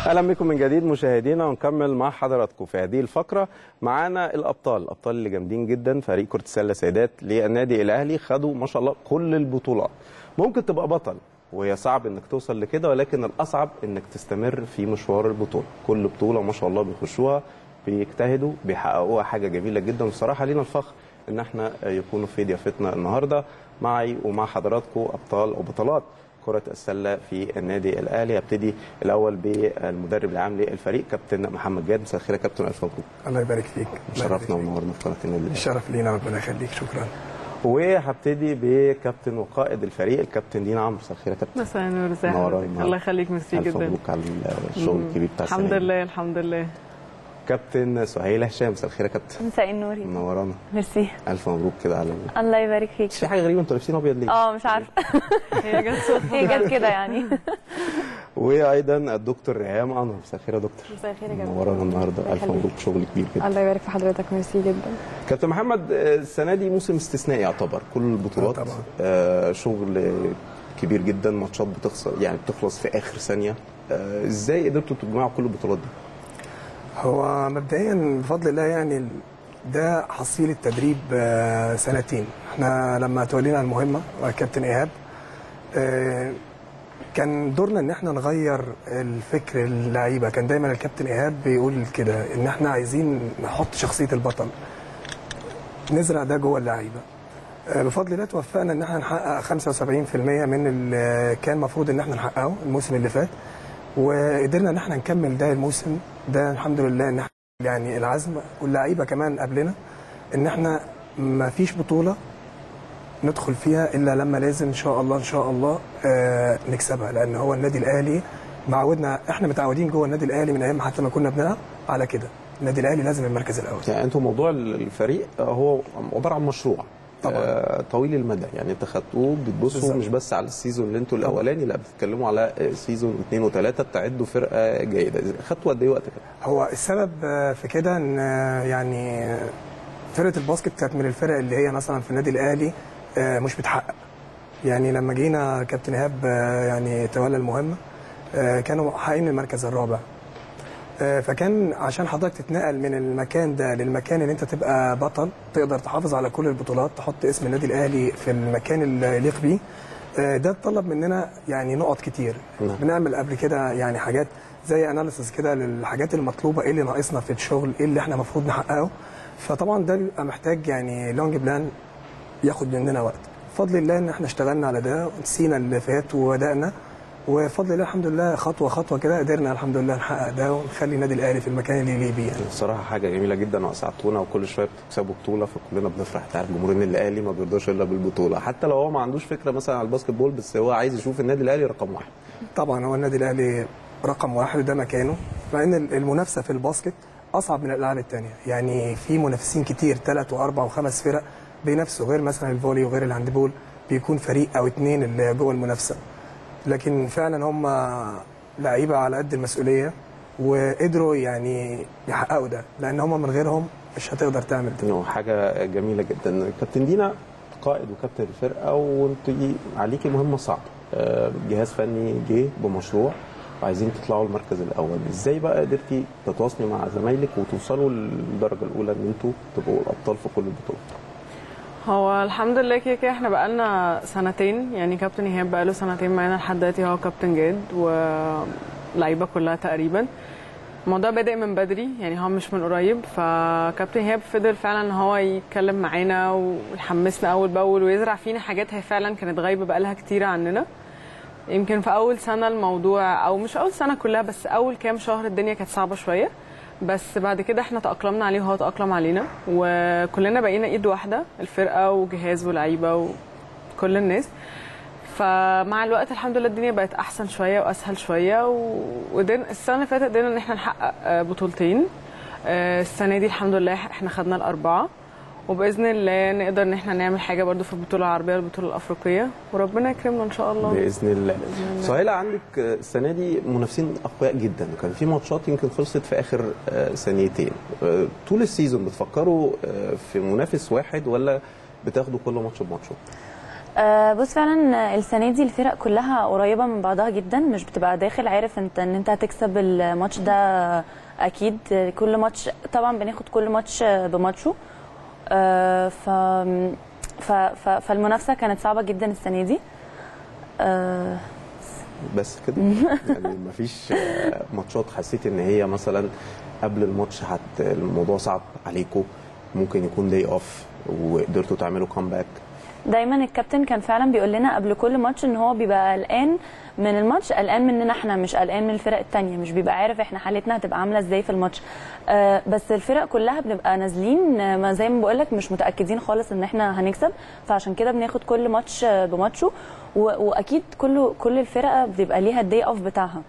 اهلا بكم من جديد مشاهدينا ونكمل مع حضراتكم في هذه الفقره معانا الابطال الابطال اللي جامدين جدا فريق كره السله سيدات للنادي الاهلي خدوا ما شاء الله كل البطولات ممكن تبقى بطل وهي صعب انك توصل لكده ولكن الاصعب انك تستمر في مشوار البطوله كل بطوله ما شاء الله بيخشوها بيجتهدوا بيحققوها حاجه جميله جدا وصراحه لينا الفخر ان احنا يكونوا في ضيافتنا النهارده معي ومع حضراتكم ابطال وبطلات كرة السلة في النادي الأهلي هبتدي الأول بالمدرب العام للفريق كابتن محمد جاد مساء الخير يا كابتن ألف مبروك الله يبارك فيك شرفنا ونورنا في قناة النادي الأهلي الشرف لينا ربنا يخليك شكرا وهبتدي بكابتن وقائد الفريق الكابتن دينا عمرو مساء الخير يا كابتن مساء النور ازي منوراي حضرتك؟ معاك. الله يخليك ميرسي ألف جدا مبروك على الشغل الكبير بتاع الحمد السنة دي. لله الحمد لله كابتن سهيل هشام مساء الخير يا كابتن مساء النور منورانا ميرسي ألف مبروك كده على الله يبارك فيك في حاجة غريبة أنتوا لابسين أبيض ليه؟ اه مش عارفه هي جت صدفه هي جت كده يعني وأيضا الدكتور ريهام أنور مساء الخير يا دكتور مساء الخير يا جماعه منورانا النهارده الله ألف يخليك. مبروك شغل كبير جدا الله يبارك في حضرتك ميرسي جدا كابتن محمد آه، السنه دي موسم استثنائي يعتبر كل البطولات آه طبعاً. آه شغل كبير جدا ماتشات بتخسر يعني بتخلص في اخر ثانيه آه ازاي قدرتوا تجمعوا كل البطولات دي؟ هو مبدئيا بفضل الله يعني ده حصيلة تدريب آه، سنتين احنا لما تولينا المهمة كابتن ايهاب آه، كان دورنا ان احنا نغير الفكر اللعيبه كان دايما الكابتن ايهاب بيقول كده ان احنا عايزين نحط شخصيه البطل نزرع ده جوه اللعيبه آه، بفضل الله توفقنا ان احنا نحقق 75% من اللي كان المفروض ان احنا نحققه الموسم اللي فات وقدرنا ان احنا نكمل ده الموسم ده الحمد لله ان احنا يعني العزم واللعيبه كمان قبلنا ان احنا ما فيش بطوله ندخل فيها الا لما لازم ان شاء الله ان شاء الله آه نكسبها لان هو النادي الاهلي معودنا احنا متعودين جوه النادي الاهلي من ايام حتى ما كنا بنلعب على كده النادي الاهلي لازم المركز الاول يعني انتوا موضوع الفريق هو عباره عن مشروع طبعاً. آه طويل المدى يعني انتوا خدتوه بتبصوا بالظبط. مش بس على السيزون اللي انتوا الاولاني لا بتتكلموا على سيزون اثنين وثلاثه بتعدوا فرقه جيده خدتوا قد ايه وقت كده؟ هو السبب آه، في كده ان آه، يعني آه، فرقه الباسكت كانت من الفرق اللي هي مثلا في النادي الاهلي آه، مش بتحقق يعني لما جينا كابتن ايهاب آه، يعني تولى المهمه آه، كانوا محققين المركز الرابع آه، فكان عشان حضرتك تتنقل من المكان ده للمكان اللي انت تبقى بطل تقدر تحافظ على كل البطولات تحط اسم النادي الاهلي في المكان اللي يليق بيه آه، ده طلب مننا يعني نقط كتير نعم. بنعمل قبل كده يعني حاجات زي اناليسيس كده للحاجات المطلوبه ايه اللي ناقصنا في الشغل ايه اللي احنا المفروض نحققه فطبعا ده بيبقى محتاج يعني لونج بلان ياخد مننا وقت بفضل الله ان احنا اشتغلنا على ده نسينا اللي فات وبدانا وبفضل الله الحمد لله خطوه خطوه كده قدرنا الحمد لله نحقق ده ونخلي النادي الاهلي في المكان اللي يليق بيه يعني. الصراحه حاجه جميله جدا واسعدتونا وكل شويه بتكسبوا بطوله فكلنا بنفرح انت عارف جمهور النادي الاهلي ما بيرضاش الا بالبطوله حتى لو هو ما عندوش فكره مثلا على الباسكت بول بس هو عايز يشوف النادي الاهلي رقم واحد طبعا هو النادي الاهلي رقم واحد وده مكانه مع ان المنافسه في الباسكت اصعب من الالعاب الثانيه يعني في منافسين كتير ثلاث واربع وخمس فرق بينافسوا غير مثلا الفولي وغير الهاندبول بيكون فريق او اتنين اللي جوه المنافسه لكن فعلا هم لعيبه على قد المسؤوليه وقدروا يعني يحققوا ده لان هم من غيرهم مش هتقدر تعمل ده انه حاجه جميله جدا كابتن دينا قائد وكابتن الفرقه وانت عليكي مهمه صعبه آه، جهاز فني جه بمشروع وعايزين تطلعوا المركز الاول ازاي بقى قدرتي تتواصلي مع زمايلك وتوصلوا للدرجه الاولى ان انتوا تبقوا الابطال في كل البطولات هو الحمد لله كده كده احنا بقالنا سنتين يعني كابتن ايهاب بقاله سنتين معانا لحد دلوقتي هو كابتن جاد ولعيبه كلها تقريبا الموضوع بادئ من بدري يعني هو مش من قريب فكابتن ايهاب فضل فعلا ان هو يتكلم معانا ويحمسنا اول باول ويزرع فينا حاجات هي فعلا كانت غايبه بقالها كتير عننا يمكن في اول سنه الموضوع او مش اول سنه كلها بس اول كام شهر الدنيا كانت صعبه شويه بس بعد كده احنا تاقلمنا عليه وهو تاقلم علينا وكلنا بقينا ايد واحده الفرقه وجهاز ولاعيبه وكل الناس فمع الوقت الحمد لله الدنيا بقت احسن شويه واسهل شويه وقدرنا السنه اللي فاتت قدرنا ان احنا نحقق آه، بطولتين آه، السنه دي الحمد لله احنا خدنا الاربعه وباذن الله نقدر ان احنا نعمل حاجه برضو في البطوله العربيه والبطوله الافريقيه وربنا يكرمنا ان شاء الله باذن الله بإذن الله. سهيلة عندك آه، السنه دي منافسين اقوياء جدا وكان في ماتشات يمكن خلصت في اخر آه، ثانيتين آه، طول السيزون بتفكروا آه، في منافس واحد ولا بتاخدوا كل ماتش بماتشه آه، بص فعلا السنه دي الفرق كلها قريبه من بعضها جدا مش بتبقى داخل عارف انت ان انت هتكسب الماتش ده اكيد كل ماتش طبعا بناخد كل ماتش بماتشه آه، ف ف ف فالمنافسه كانت صعبه جدا السنه دي آه، بس كده يعني مفيش آه، ماتشات حسيت ان هي مثلا قبل الماتش حت الموضوع صعب عليكم ممكن يكون داي اوف وقدرتوا تعملوا كومباك دايما الكابتن كان فعلا بيقول لنا قبل كل ماتش ان هو بيبقى قلقان من الماتش قلقان مننا احنا مش قلقان من الفرق التانية مش بيبقى عارف احنا حالتنا هتبقى عامله ازاي في الماتش آه بس الفرق كلها بنبقى نازلين آه، ما زي ما بقول لك مش متاكدين خالص ان احنا هنكسب فعشان كده بناخد كل ماتش آه، بماتشه و- واكيد كل كل الفرقه بيبقى ليها الدي اوف بتاعها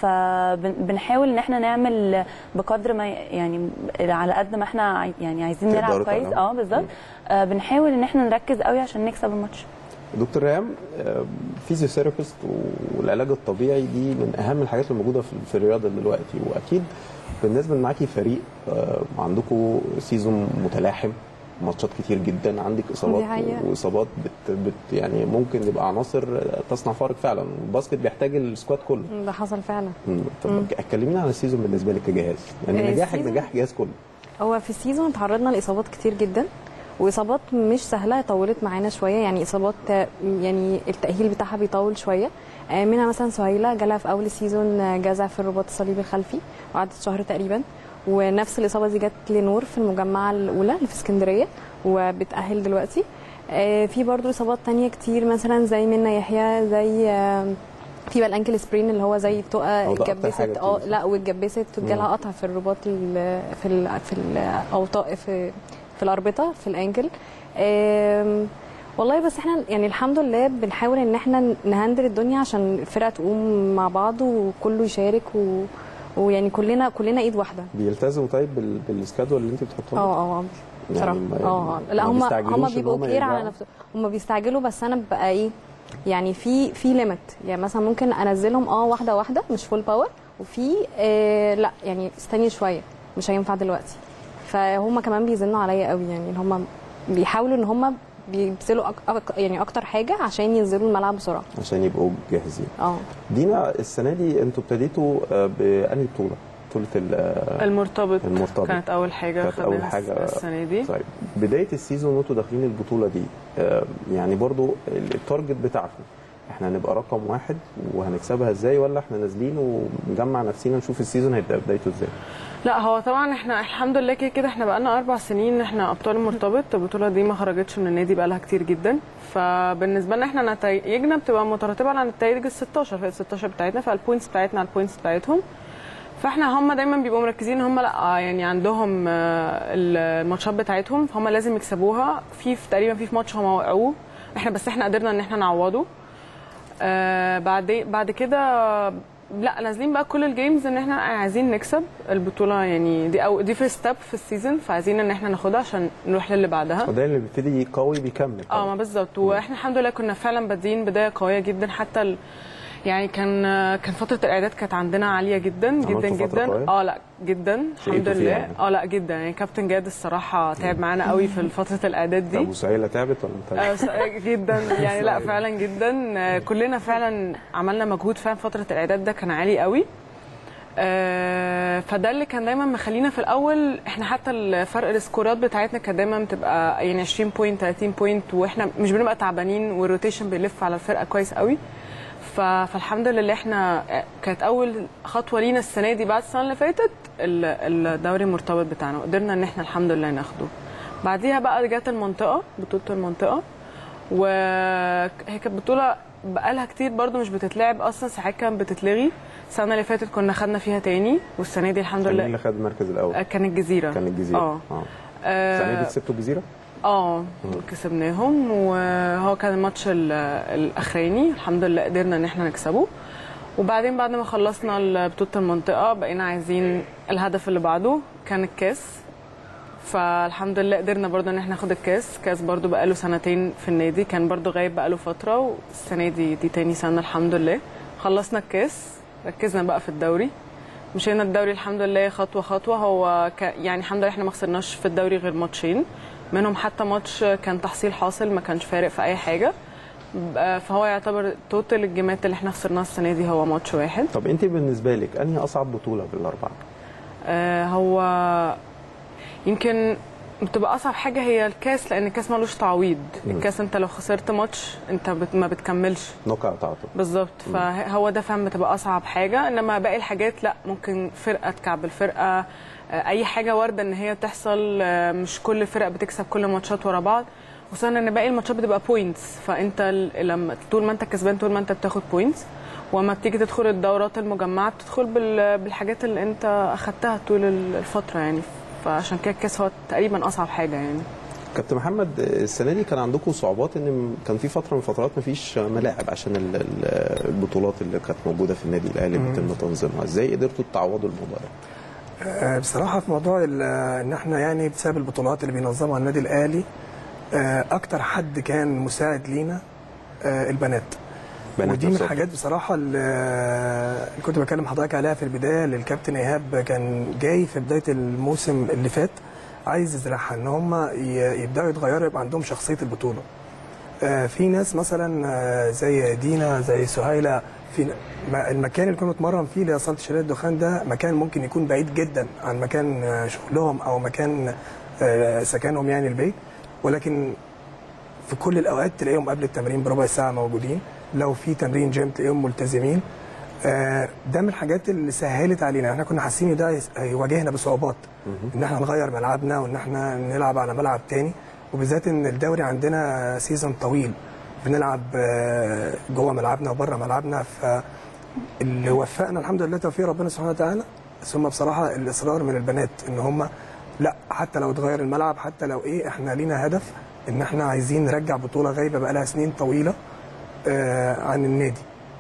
فبنحاول ان احنا نعمل بقدر ما يعني على قد ما احنا عاي- يعني عايزين تقدروا نلعب كويس طبعاً. اه بالظبط آه بنحاول ان احنا نركز قوي عشان نكسب الماتش دكتور ريهام فيزيوثيرابيست والعلاج الطبيعي دي من اهم الحاجات الموجوده في في الرياضه دلوقتي واكيد بالنسبه ان معاكي فريق آه، عندكم سيزون متلاحم ماتشات كتير جدا عندك اصابات دي حقيقة. واصابات بت بت يعني ممكن يبقى عناصر تصنع فارق فعلا الباسكت بيحتاج السكواد كله ده حصل فعلا مم. طب كلمينا عن السيزون بالنسبه لك كجهاز يعني آه، نجاحك السيزون- نجاح الجهاز كله هو في السيزون تعرضنا لاصابات كتير جدا واصابات مش سهله طولت معانا شويه يعني اصابات آه، يعني التاهيل بتاعها بيطول شويه آه، منها مثلا سهيله جالها في اول السيزون آه، جزع في الرباط الصليبي الخلفي وقعدت شهر تقريبا ونفس الاصابه دي جت لنور في المجمعه الاولى اللي في اسكندريه وبتاهل دلوقتي آه، في برضو اصابات تانية كتير مثلا زي منى يحيى زي آه، في بقى الانكل سبرين اللي هو زي تقى هو ده أكتر حاجة اتجبست اه بتيجي. لا واتجبست وجالها قطع في الرباط ال- في ال في الاوطاء في في الاربطه في الانكل آم، والله بس احنا يعني الحمد لله بنحاول ان احنا نهندل الدنيا عشان الفرقه تقوم مع بعض وكله يشارك و ويعني كلنا كلنا ايد واحده بيلتزموا طيب بال- بالسكادول اللي انت بتحطوه اه اه بصراحه ما- اه لا ما هم بيستعجلوش هم إن بيبقوا هم كتير على يرجعوا؟ نفسهم هم بيستعجلوا بس انا ببقى ايه يعني في في ليميت يعني مثلا ممكن انزلهم اه واحده واحده مش فول باور وفي آه لا يعني استني شويه مش هينفع دلوقتي فهم كمان بيزنوا عليا قوي يعني ان هم بيحاولوا ان هم بيبذلوا أك... أك... يعني اكتر حاجه عشان ينزلوا الملعب بسرعه عشان يبقوا جاهزين اه دينا السنه دي انتوا ابتديتوا آه، بانهي بطوله؟ بطوله ال- آه، المرتبط المرتبط. كانت اول حاجه كانت اول خدناها حاجه السنه دي طيب بدايه السيزون وانتوا داخلين البطوله دي آه، يعني برضو التارجت بتاعكم احنا هنبقى رقم واحد وهنكسبها ازاي ولا احنا نازلين ونجمع نفسينا نشوف السيزون هيبدا بدايته ازاي؟ لا هو طبعا احنا الحمد لله كده كده احنا بقالنا اربع سنين احنا ابطال المرتبط البطوله دي ما خرجتش من النادي بقالها كتير جدا فبالنسبه لنا احنا نتائجنا بتبقى مترتبه على نتائج ال 16 في ال 16 بتاعتنا فالبوينتس بتاعتنا على البوينتس بتاعتهم فاحنا هم دايما بيبقوا مركزين هم لا يعني عندهم آه، الماتشات بتاعتهم فهم لازم يكسبوها في في تقريبا في في ماتش هم وقعوه احنا بس احنا قدرنا ان احنا نعوضه آه بعد بعد كده لا نازلين بقى كل الجيمز ان احنا عايزين نكسب البطوله يعني دي او دي فيرست ستيب في السيزون فعايزين ان احنا ناخدها عشان نروح للي بعدها وده اللي بيبتدي قوي بيكمل اه ما بالظبط واحنا الحمد لله كنا فعلا بادئين بدايه قويه جدا حتى ال... يعني كان كان فتره الاعداد كانت عندنا عاليه جدا جدا عملتوا فترة جدا قوية؟ اه لا جدا الحمد شقيتوا فيها لله يعني. اه لا جدا يعني كابتن جاد الصراحه تعب معانا قوي في فتره الاعداد دي طب وسهيله تعبت ولا ما تعبتش؟ آه، جدا يعني لا فعلا جدا آه، كلنا فعلا عملنا مجهود فعلا فتره الاعداد ده كان عالي قوي آه، فده اللي كان دايما مخلينا في الاول احنا حتى الفرق السكورات بتاعتنا كانت دايما بتبقى يعني 20 بوينت 30 بوينت واحنا مش بنبقى تعبانين والروتيشن بيلف على الفرقه كويس قوي ف- فالحمد لله احنا كانت اول خطوه لينا السنه دي بعد السنه اللي فاتت ال- الدوري المرتبط بتاعنا وقدرنا ان احنا الحمد لله ناخده بعديها بقى جت المنطقه بطوله المنطقه وهي كانت بطوله بقالها كتير برضو مش بتتلعب اصلا ساعات كانت بتتلغي السنه اللي فاتت كنا خدنا فيها تاني والسنه دي الحمد كان مين لله اللي خد المركز الاول؟ آه، كان الجزيره كان الجزيره اه اه السنه دي اه كسبتوا الجزيره؟ اه كسبناهم وهو كان الماتش ال- الاخراني الحمد لله قدرنا ان احنا نكسبه وبعدين بعد ما خلصنا ال- بطوله المنطقه بقينا عايزين الهدف اللي بعده كان الكاس فالحمد لله قدرنا برضه ان احنا ناخد الكاس كاس برضه بقاله سنتين في النادي كان برضه غايب بقاله فتره والسنه دي دي تاني سنه الحمد لله خلصنا الكاس ركزنا بقى في الدوري مشينا الدوري الحمد لله خطوه خطوه هو ك... يعني الحمد لله احنا ما خسرناش في الدوري غير ماتشين منهم حتى ماتش كان تحصيل حاصل ما كانش فارق في اي حاجه آه، فهو يعتبر توتال الجيمات اللي احنا خسرناها السنه دي هو ماتش واحد طب انت بالنسبه لك انهي اصعب بطوله بالاربعه آه، هو يمكن بتبقى اصعب حاجه هي الكاس لان الكاس ملوش تعويض الكاس انت لو خسرت ماتش انت بت ما بتكملش نوك اوت على طول بالظبط فهو ده فاهم بتبقى اصعب حاجه انما باقي الحاجات لا ممكن فرقه تكعب الفرقه آه، اي حاجه وارده ان هي تحصل آه، مش كل فرق بتكسب كل الماتشات ورا بعض خصوصا ان باقي الماتشات بتبقى بوينتس فانت ال- لما طول ما انت كسبان طول ما انت بتاخد بوينتس وما بتيجي تدخل الدورات المجمعه بتدخل بال- بالحاجات اللي انت اخدتها طول الفتره يعني فعشان كده الكاس هو تقريبا اصعب حاجه يعني كابتن محمد السنه دي كان عندكم صعوبات ان كان في فتره من الفترات ما فيش ملاعب عشان ال- ال- البطولات اللي كانت موجوده في النادي الاهلي بيتم تنظيمها ازاي قدرتوا تعوضوا الموضوع ده آه، بصراحه في موضوع ال- ان احنا يعني بسبب البطولات اللي بينظمها النادي الاهلي آه، اكتر حد كان مساعد لينا آه، البنات بنات ودي من نفسهم. الحاجات بصراحه اللي اللي كنت بكلم حضرتك عليها في البدايه للكابتن ايهاب كان جاي في بدايه الموسم اللي فات عايز يزرعها ان هم ي- يبداوا يتغيروا يبقى عندهم شخصيه البطوله آه، في ناس مثلا آه، زي دينا زي سهيله في ن- ما- المكان اللي كنا بنتمرن فيه اللي هي صاله شلال الدخان ده مكان ممكن يكون بعيد جدا عن مكان آه، شغلهم او مكان آه، سكنهم يعني البيت ولكن في كل الاوقات تلاقيهم قبل التمرين بربع ساعه موجودين لو في تمرين جيم تلاقيهم ملتزمين آه، ده من الحاجات اللي سهلت علينا احنا كنا حاسين ان ده هيس- هيواجهنا بصعوبات ان احنا نغير ملعبنا وان احنا نلعب على ملعب تاني وبالذات ان الدوري عندنا سيزون طويل بنلعب آه، جوه ملعبنا وبره ملعبنا فاللي وفقنا الحمد لله توفيق ربنا سبحانه وتعالى ثم بصراحه الاصرار من البنات ان هم لا حتى لو اتغير الملعب حتى لو ايه احنا لينا هدف ان احنا عايزين نرجع بطوله غايبه بقالها سنين طويله آه، عن النادي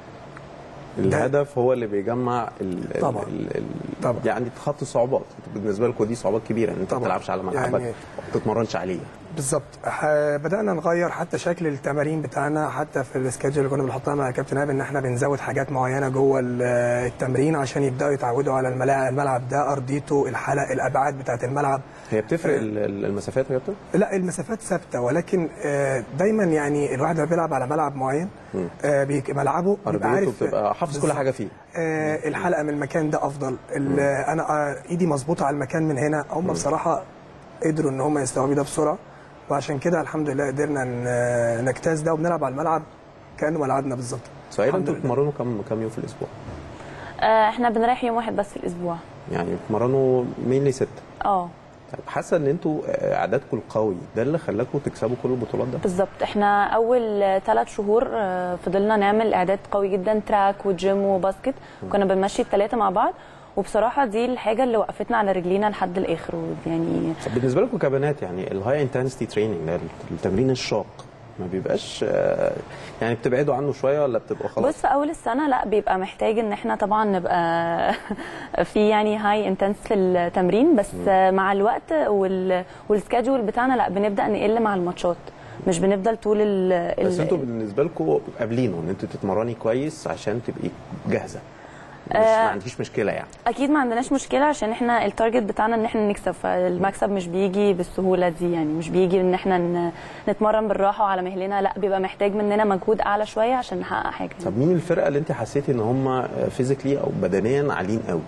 الهدف هو اللي بيجمع ال طبعاً. ال ال طبعاً. يعني تخطي الصعوبات انتوا بالنسبه لكم دي صعوبات كبيره ان انت ما طبعاً. تلعبش على ملعبك يعني- ما تتمرنش عليه بالظبط ح- بدانا نغير حتى شكل التمارين بتاعنا حتى في السكادجول اللي كنا بنحطها مع كابتن ايهاب ان احنا بنزود حاجات معينه جوه ال- التمرين عشان يبداوا يتعودوا على الملاعب الملعب ده ارضيته الحلق الابعاد بتاعه الملعب هي بتفرق ال- ال- المسافات يا كابتن؟ لا المسافات ثابته ولكن آه، دايما يعني الواحد لما بيلعب على ملعب معين آه، بيك- ملعبه بيبقى ارضيته عارف بتبقى حافظ كل بالظبط. حاجه فيه آه، الحلقه من المكان ده افضل ال- انا آه، ايدي مظبوطه على المكان من هنا هم بصراحه قدروا ان هم يستوعبوا ده بسرعه وعشان كده الحمد لله قدرنا ن- نجتاز ده وبنلعب على الملعب كانه ملعبنا بالظبط سؤال الحمد انتوا لله. بتتمرنوا كم كم يوم في الاسبوع؟ آه، احنا بنريح يوم واحد بس في الاسبوع يعني بتتمرنوا مينلي سته اه طيب حاسه ان انتوا آه، عددكم القوي ده اللي خلاكم تكسبوا كل البطولات ده؟ بالظبط احنا اول ثلاث شهور آه، فضلنا نعمل اعداد قوي جدا تراك وجيم وباسكت كنا بنمشي الثلاثه مع بعض وبصراحه دي الحاجه اللي وقفتنا على رجلينا لحد الاخر يعني طب بالنسبه لكم كبنات يعني الهاي انتنسيتي تريننج ده التمرين الشاق ما بيبقاش آه، يعني بتبعدوا عنه شويه ولا بتبقوا خلاص؟ بص في اول السنه لا بيبقى محتاج ان احنا طبعا نبقى في يعني هاي انتنس في التمرين بس مع الوقت وال والسكادجول بتاعنا لا بنبدا نقل مع الماتشات مش بنفضل طول ال بس ال- انتوا بالنسبه لكم قابلينه ان انتوا تتمرني كويس عشان تبقي جاهزه مش آه. ما عندكيش مشكله يعني اكيد ما عندناش مشكله عشان احنا التارجت بتاعنا ان احنا نكسب فالمكسب مش بيجي بالسهوله دي يعني مش بيجي ان احنا ن- نتمرن بالراحه وعلى مهلنا لا بيبقى محتاج مننا مجهود اعلى شويه عشان نحقق حاجه طب مين الفرقه اللي انت حسيتي ان هم فيزيكلي او بدنيا عاليين قوي؟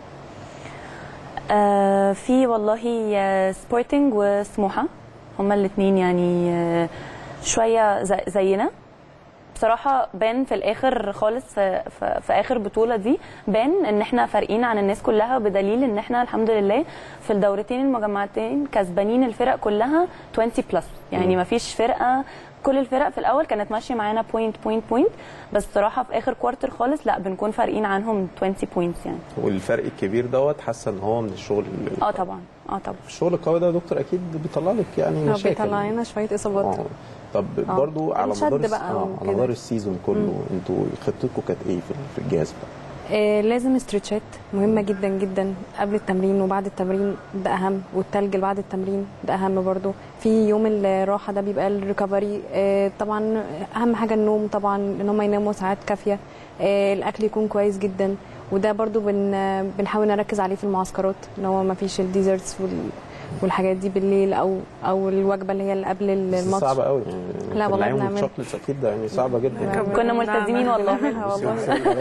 آه في والله آه، سبورتنج وسموحه هما الاثنين يعني آه، شويه زي- زينا بصراحه بان في الاخر خالص في, في, في اخر بطوله دي بان ان احنا فارقين عن الناس كلها بدليل ان احنا الحمد لله في الدورتين المجمعتين كسبانين الفرق كلها 20 بلس يعني ما فيش فرقه كل الفرق في الاول كانت ماشيه معانا بوينت بوينت بوينت بس صراحه في اخر كوارتر خالص لا بنكون فارقين عنهم 20 بوينتس يعني والفرق الكبير دوت حاسه ان هو من الشغل ال- اه طبعا اه طبعا الشغل القوي ده يا دكتور اكيد بيطلع لك يعني هو مشاكل بيطلع لنا شويه اصابات اه طب آه. برضو على الشد مدار الس- بقى آه على وكده. مدار السيزون كله انتوا خطتكم كانت ايه في في الجهاز بقى؟ آه، لازم استرتشات مهمه جدا جدا قبل التمرين وبعد التمرين ده اهم والتلج اللي بعد التمرين ده اهم برضو في يوم الراحه ده بيبقى الريكفري آه، طبعا اهم حاجه النوم طبعا ان هم يناموا ساعات كافيه آه، الاكل يكون كويس جدا وده برضو بن بنحاول نركز عليه في المعسكرات ان هو ما فيش الديزرتس وال والحاجات دي بالليل او او الوجبه اللي هي اللي قبل بس الماتش صعبه قوي يعني لا والله النعيم بنعمل. والشوكليتس اكيد ده يعني صعبه جدا يعني. كنا ملتزمين والله. بنعملها والله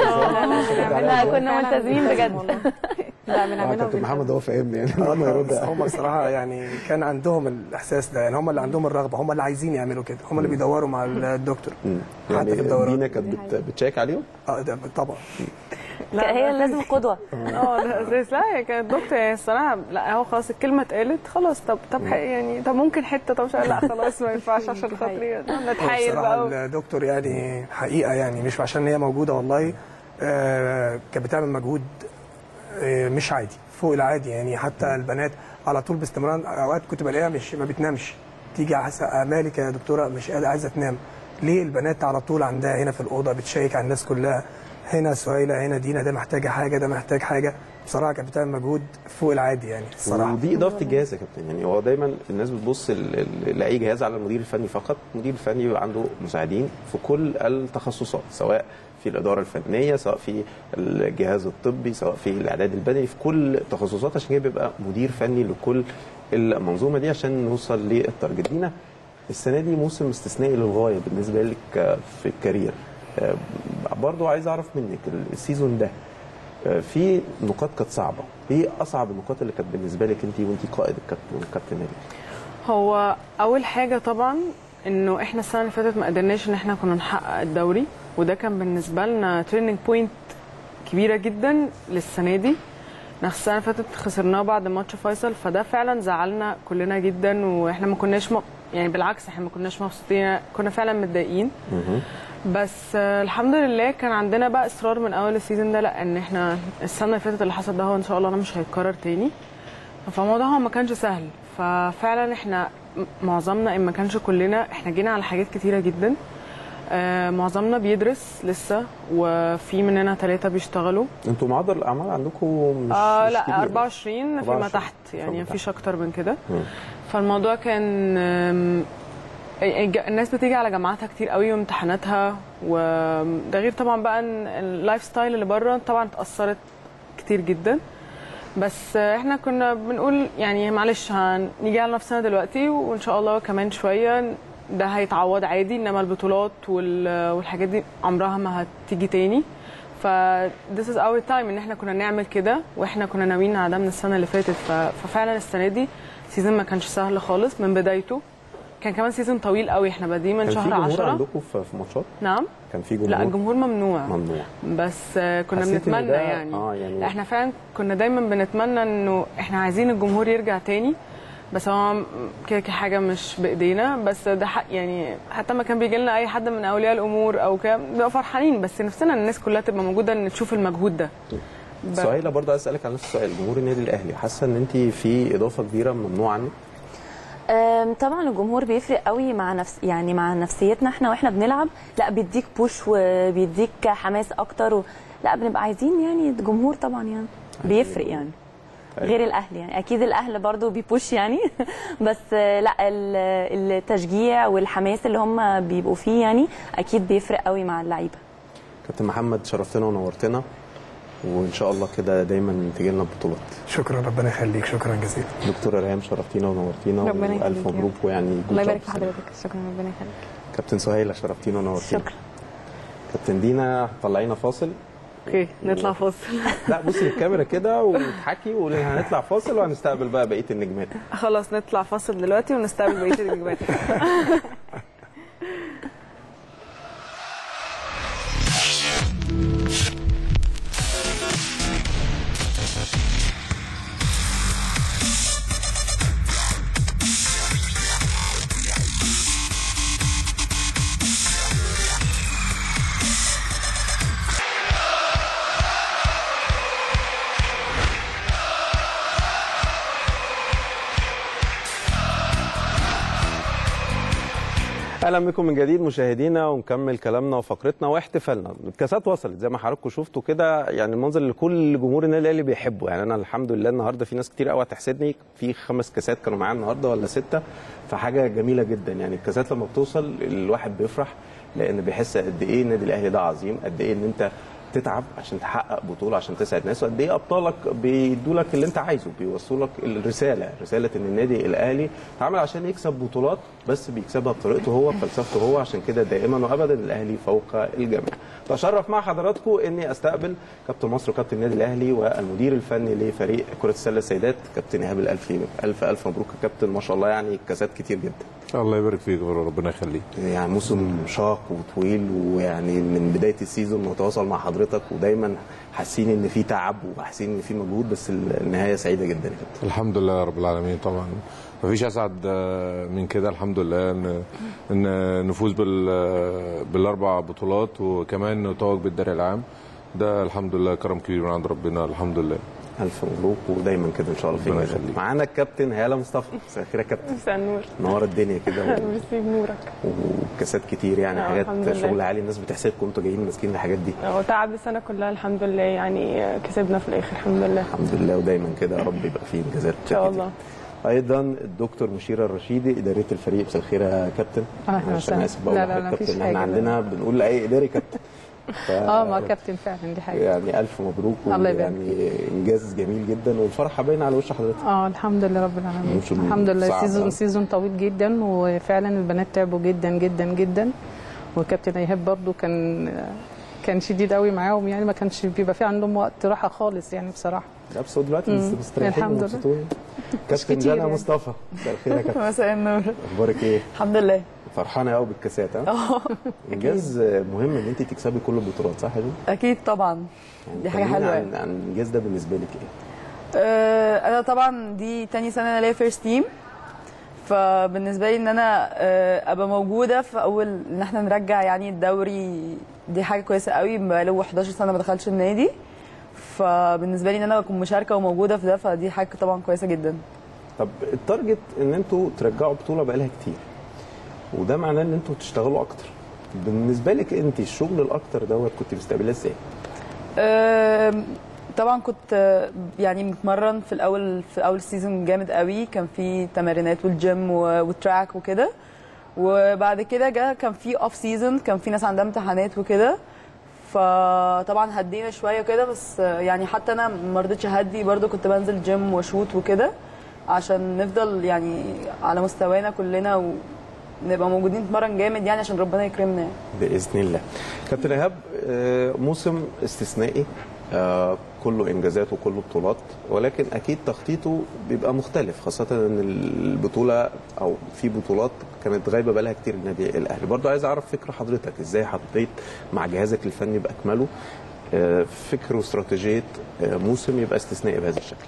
لا كنا ملتزمين بجد لا آه، بنعملها كابتن وبنحبها. محمد هو فاهمني يعني آه، لما يرد بس هم الصراحه يعني كان عندهم الاحساس ده يعني هم اللي عندهم الرغبه هم اللي عايزين يعملوا كده هم اللي بيدوروا مع الدكتور مم. حتى يعني في الدورات دينا كانت بت- بتشيك عليهم اه ده طبعا هي لازم قدوه اه ده اساس لا هي كانت دكتور يعني الصراحه لا هو خلاص الكلمه اتقالت خلاص طب طب ح- يعني طب ممكن حته طب مش لا خلاص ما ينفعش عشان خاطري نتحايل بصراحه بقى الدكتور يعني حقيقه يعني مش عشان هي موجوده والله آه كانت بتعمل مجهود آه مش عادي فوق العادي يعني حتى البنات على طول باستمرار اوقات كنت بلاقيها مش ما بتنامش تيجي حاسه مالك يا دكتوره مش قادره عايزه تنام ليه البنات على طول عندها هنا في الاوضه بتشيك على الناس كلها هنا سهيله هنا دينا ده محتاجه حاجه ده محتاج حاجه بصراحه كانت بتعمل مجهود فوق العادي يعني الصراحه ودي اضافه الجهاز يا كابتن يعني هو دايما الناس بتبص ال- ال- لاي جهاز على المدير الفني فقط المدير الفني بيبقى عنده مساعدين في كل التخصصات سواء في الاداره الفنيه سواء في الجهاز الطبي سواء في الاعداد البدني في كل التخصصات عشان كده بيبقى مدير فني لكل المنظومه دي عشان نوصل للتارجت دينا السنه دي موسم استثنائي للغايه بالنسبه لك في الكارير آه، برضو عايز اعرف منك السيزون ده آه، في نقاط كانت صعبه ايه اصعب النقاط اللي كانت بالنسبه لك انت وانت قائد الكابتن الكابتن نادي هو اول حاجه طبعا انه احنا السنه اللي فاتت ما قدرناش ان احنا كنا نحقق الدوري وده كان بالنسبه لنا تريننج بوينت كبيره جدا للسنه دي احنا السنه اللي فاتت خسرناه بعد ماتش فيصل فده فعلا زعلنا كلنا جدا واحنا ما كناش م... يعني بالعكس احنا ما كناش مبسوطين كنا فعلا متضايقين بس آه، الحمد لله كان عندنا بقى اصرار من اول السيزون ده لا ان احنا السنه اللي فاتت اللي حصل ده هو ان شاء الله انا مش هيتكرر تاني فالموضوع هو ما كانش سهل ففعلا احنا م- معظمنا ان ما كانش كلنا احنا جينا على حاجات كتيره جدا آه معظمنا بيدرس لسه وفي مننا ثلاثه بيشتغلوا انتوا معدل الاعمال عندكم مش آه مش لا كبير. 24 فيما 24 تحت يعني فيما مفيش اكتر من كده مم. فالموضوع كان آم، الج- الناس بتيجي على جامعاتها كتير قوي وامتحاناتها وده غير طبعا بقى ان اللايف ستايل اللي بره طبعا اتاثرت كتير جدا بس احنا كنا بنقول يعني معلش هنيجي على نفسنا دلوقتي وان شاء الله كمان شويه ده هيتعوض عادي انما البطولات وال- والحاجات دي عمرها ما هتيجي تاني ف this is our time ان احنا كنا نعمل كده واحنا كنا ناويين على ده من السنه اللي فاتت ف... ففعلا السنه دي سيزون ما كانش سهل خالص من بدايته كان كمان سيزون طويل قوي احنا بادئين من كان في شهر جمهور 10 عندكم في في ماتشات نعم كان في جمهور لا الجمهور ممنوع ممنوع بس آه، كنا حسيت إن بنتمنى ده- يعني اه يعني لا احنا فعلا كنا دايما بنتمنى انه احنا عايزين الجمهور يرجع تاني بس هو كده كده حاجه مش بايدينا بس ده حق يعني حتى ما كان بيجي لنا اي حد من اولياء الامور او كده بنبقى فرحانين بس نفسنا الناس كلها تبقى موجوده ان تشوف المجهود ده ب- سهيلة برضه عايز اسالك على نفس السؤال جمهور النادي الاهلي حاسه ان انت في اضافه كبيره ممنوع عنك أم، طبعا الجمهور بيفرق قوي مع نفس يعني مع نفسيتنا احنا واحنا بنلعب لا بيديك بوش وبيديك حماس اكتر و... لا بنبقى عايزين يعني الجمهور طبعا يعني بيفرق يعني غير الاهل يعني اكيد الاهل برضو بيبوش يعني بس آه، لا ال- التشجيع والحماس اللي هم بيبقوا فيه يعني اكيد بيفرق قوي مع اللعيبه كابتن محمد شرفتنا ونورتنا وان شاء الله كده دايما تجي لنا بطولات شكرا ربنا يخليك شكرا جزيلا دكتوره ريهام شرفتينا ونورتينا ربنا يخليك والف يا مبروك ويعني الله يبارك في حضرتك شكرا ربنا يخليك كابتن سهيله شرفتينا ونورتينا شكرا كابتن دينا طلعينا فاصل اوكي نطلع فاصل لا بصي للكاميرا كده وتحكي وقولي هنطلع فاصل وهنستقبل بقى بقيه النجمات خلاص نطلع فاصل دلوقتي ونستقبل بقيه الوجبات اهلا بكم من جديد مشاهدينا ونكمل كلامنا وفقرتنا واحتفالنا الكاسات وصلت زي ما حضراتكم شفتوا كده يعني المنظر اللي كل جمهور النادي الاهلي بيحبه يعني انا الحمد لله النهارده في ناس كتير قوي هتحسدني في خمس كاسات كانوا معايا النهارده ولا سته فحاجه جميله جدا يعني الكاسات لما بتوصل الواحد بيفرح لان بيحس قد ايه النادي الاهلي ده عظيم قد ايه ان انت تتعب عشان تحقق بطوله عشان تسعد ناس وقد ايه ابطالك بيدوا لك اللي انت عايزه بيوصلوا لك الرساله رساله ان النادي الاهلي اتعمل عشان يكسب بطولات بس بيكسبها بطريقته هو بفلسفته هو عشان كده دائما وابدا الاهلي فوق الجميع تشرف مع حضراتكم اني استقبل كابتن مصر وكابتن النادي الاهلي والمدير الفني لفريق كره السله السيدات كابتن ايهاب الالفي الف الف مبروك يا كابتن ما شاء الله يعني كاسات كتير جدا الله يبارك فيك ربنا يخليك يعني موسم شاق وطويل ويعني من بدايه السيزون متواصل مع حضرتك ودايما حاسين ان في تعب وحاسين ان في مجهود بس النهايه سعيده جدا يا كابتن الحمد لله رب العالمين طبعا مفيش اسعد آه، من كده الحمد لله ان ان نفوز بال آه، بالاربع بطولات وكمان نتوج بالدرع العام ده الحمد لله كرم كبير من عند ربنا الحمد لله الف مبروك ودايما كده ان شاء الله في ربنا مجال. يخليك. معانا الكابتن هاله مصطفى مساء الخير يا كابتن مساء النور نور الدنيا كده و- ميرسي بنورك وكاسات كتير يعني آه، حاجات الحمد لله. شغل عالي الناس بتحسدكم انتوا جايين ماسكين الحاجات دي هو تعب السنه كلها الحمد لله يعني كسبنا في الاخر الحمد لله الحمد لله ودايما كده يا رب يبقى فيه انجازات ان شاء الله ايضا الدكتور مشيره الرشيدي اداريه الفريق مساء الخير يا كابتن أهلا عشان وسهلا. اسف بقول لا، لا، لحضرتك لا، مفيش كابتن احنا حاجة. عندنا بنقول لاي اداري كابتن ف- اه ما كابتن فعلا دي حاجه يعني الف مبروك الله يبارك يعني انجاز جميل جدا والفرحه باينه على وش حضرتك اه الحمد لله رب العالمين موسم الحمد لله صعب، آه. سيزون سيزون طويل جدا وفعلا البنات تعبوا جدا جدا جدا وكابتن ايهاب برضو كان كان شديد قوي معاهم يعني ما كانش بيبقى في عندهم وقت راحه خالص يعني بصراحه لا بس هو دلوقتي مم. مستريحين الحمد لله. ومبسوطين كابتن كتير جانا يعني. مصطفى مساء الخير يا كابتن مساء النور اخبارك ايه؟ الحمد لله فرحانه قوي بالكاسات ها؟ انجاز مهم ان انت تكسبي كل البطولات صح يا جو؟ اكيد طبعا دي حاجه كلمينا حلوه عن عن الانجاز ده بالنسبه لك ايه؟ آه، انا طبعا دي تاني سنه انا ليا فيرست تيم فبالنسبه لي ان انا آه، ابقى موجوده في اول ان احنا نرجع يعني الدوري دي حاجه كويسه قوي بقاله 11 سنه ما دخلش النادي فبالنسبه لي ان انا اكون مشاركه وموجوده في ده فدي حاجه طبعا كويسه جدا طب التارجت ان انتوا ترجعوا بطوله بقالها كتير وده معناه ان انتوا تشتغلوا اكتر بالنسبه لك انت الشغل الاكتر دوت كنت بتستقبليه ازاي؟ آم، طبعا كنت آه، يعني متمرن في الاول في اول السيزون جامد قوي كان في تمارينات والجيم و- والتراك وكده وبعد كده جه كان في اوف سيزون كان في ناس عندها امتحانات وكده فطبعا هدينا شويه كده بس آه، يعني حتى انا ما رضيتش اهدي برضو كنت بنزل جيم وشوت وكده عشان نفضل يعني على مستوانا كلنا ونبقى موجودين نتمرن جامد يعني عشان ربنا يكرمنا يعني. باذن الله. كابتن ايهاب آه، موسم استثنائي آه، كله انجازات وكله بطولات ولكن اكيد تخطيطه بيبقى مختلف خاصه ان البطوله او في بطولات كانت غايبه بقالها كتير النادي الاهلي برضه عايز اعرف فكره حضرتك ازاي حطيت مع جهازك الفني باكمله آه، فكر واستراتيجيه آه، موسم يبقى استثنائي بهذا الشكل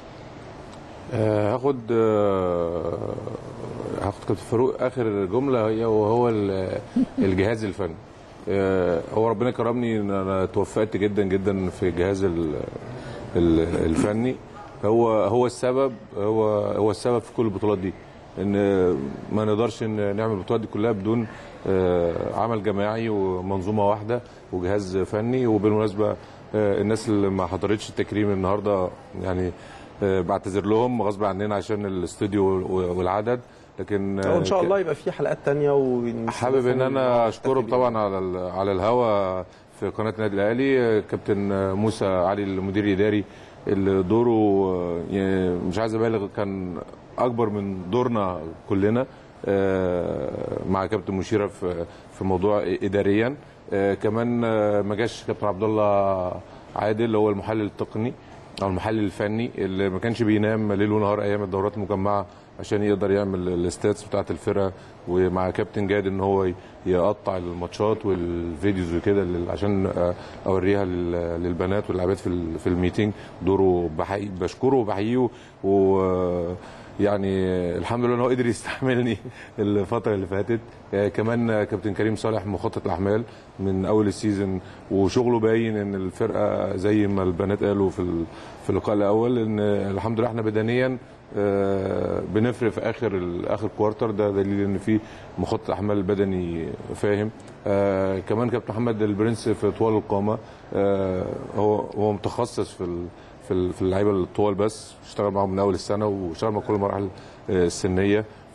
آه، هاخد آه، هاخد كابتن فاروق اخر جمله هي وهو ال- الجهاز الفني آه، هو ربنا كرمني ان انا توفقت جدا جدا في الجهاز ال- ال- الفني هو هو السبب هو هو السبب في كل البطولات دي ان ما نقدرش إن نعمل البطولات دي كلها بدون آه، عمل جماعي ومنظومه واحده وجهاز فني وبالمناسبه آه، الناس اللي ما حضرتش التكريم النهارده يعني آه، بعتذر لهم غصب عننا عشان الاستوديو والعدد لكن آه، وان شاء الله يبقى في حلقات تانية ونستضيفهم حابب ان انا اشكرهم محتفلين. طبعا على ال- على الهوا في قناه النادي الاهلي كابتن موسى علي المدير الاداري اللي دوره يعني مش عايز ابالغ كان اكبر من دورنا كلنا آه، مع كابتن مشيره في في موضوع اداريا آه، كمان آه، ما جاش كابتن عبد الله عادل اللي هو المحلل التقني او المحلل الفني اللي ما كانش بينام ليل ونهار ايام الدورات المجمعه عشان يقدر يعمل الستاتس بتاعت الفرقه ومع كابتن جاد ان هو ي- يقطع الماتشات والفيديوز وكده لل- عشان آه، اوريها لل- للبنات واللاعبات في ال- في الميتنج دوره بحقيقي بشكره وبحييه و يعني الحمد لله ان هو قدر يستحملني الفتره اللي فاتت آه، كمان آه، كابتن كريم صالح مخطط الاحمال من اول السيزون وشغله باين ان الفرقه زي ما البنات قالوا في ال- في اللقاء الاول ان الحمد لله احنا بدنيا آه، بنفرق في اخر ال- اخر كوارتر ده دليل ان في مخطط الاحمال البدني فاهم آه كمان كابتن محمد البرنس في طوال القامه آه هو هو متخصص في ال- في ال- في اللعيبه الطوال بس اشتغل معاهم من اول السنه واشتغل مع كل المراحل آه، السنيه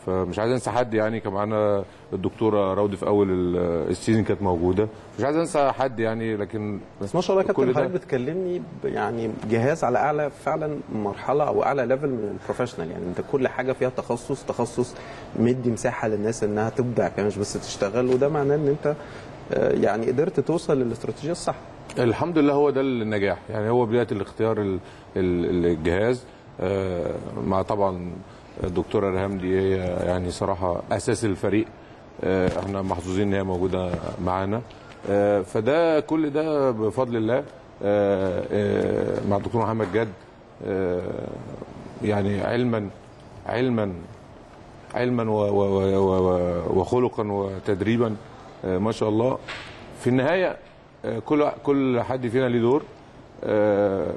فمش عايز انسى حد يعني كان معانا الدكتوره راودي في اول ال- السيزون كانت موجوده مش عايز انسى حد يعني لكن بس ما شاء الله يا كل كابتن ده- حضرتك بتكلمني ب- يعني جهاز على اعلى فعلا مرحله او اعلى ليفل من البروفيشنال يعني انت كل حاجه فيها تخصص تخصص مدي مساحه للناس انها تبدع كمان مش بس تشتغل وده معناه ان انت آه، يعني قدرت توصل للاستراتيجيه الصح الحمد لله هو ده النجاح يعني هو بدايه الاختيار ال- ال- الجهاز آه، مع طبعا الدكتوره ريهام دي هي يعني صراحه اساس الفريق آه، احنا محظوظين ان هي موجوده معانا آه، فده كل ده بفضل الله آه، آه، مع الدكتور محمد جد آه، يعني علما علما علما و- و- و- و- وخلقا وتدريبا آه، ما شاء الله في النهايه آه، كل كل حد فينا ليه دور آه،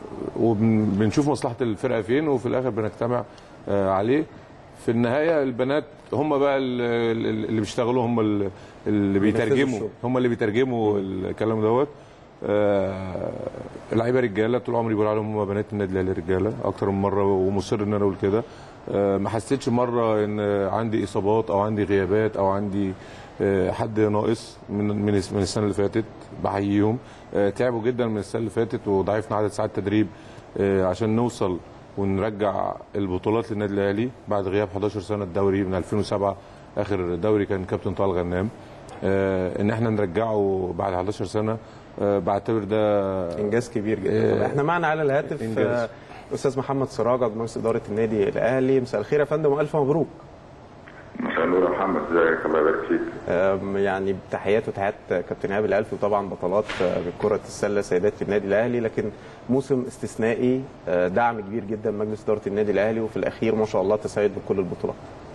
وبنشوف مصلحه الفرقه فين وفي الاخر بنجتمع آه، عليه في النهايه البنات هم بقى ال- ال- اللي بيشتغلوا هم ال- اللي بينفذوا بيترجموا الشغل. هم اللي بيترجموا الكلام دوت آه، اللعيبه رجاله طول عمري بقول عليهم هم بنات النادي الاهلي رجاله اكتر من مره ومصر ان انا اقول كده آه، ما حسيتش مره ان عندي اصابات او عندي غيابات او عندي آه، حد ناقص من من من السنه اللي فاتت بحييهم آه، تعبوا جدا من السنه اللي فاتت وضعفنا عدد ساعات تدريب آه، عشان نوصل ونرجع البطولات للنادي الاهلي بعد غياب 11 سنه الدوري من 2007 اخر دوري كان كابتن طارق غنام آه، ان احنا نرجعه بعد 11 سنه آه، بعتبر ده انجاز كبير جدا طب آه، احنا معنا على الهاتف إنجاز. آه، استاذ محمد سراج عضو مجلس اداره النادي الاهلي مساء الخير يا فندم والف مبروك مساء النور يا محمد ازيك الله يبارك فيك آم، يعني تحيات وتحيات كابتن ايهاب الالفي وطبعا بطلات آه، كره السله سيدات في النادي الاهلي لكن موسم استثنائي آه، دعم كبير جدا من مجلس اداره النادي الاهلي وفي الاخير ما شاء الله تسيد بكل البطولات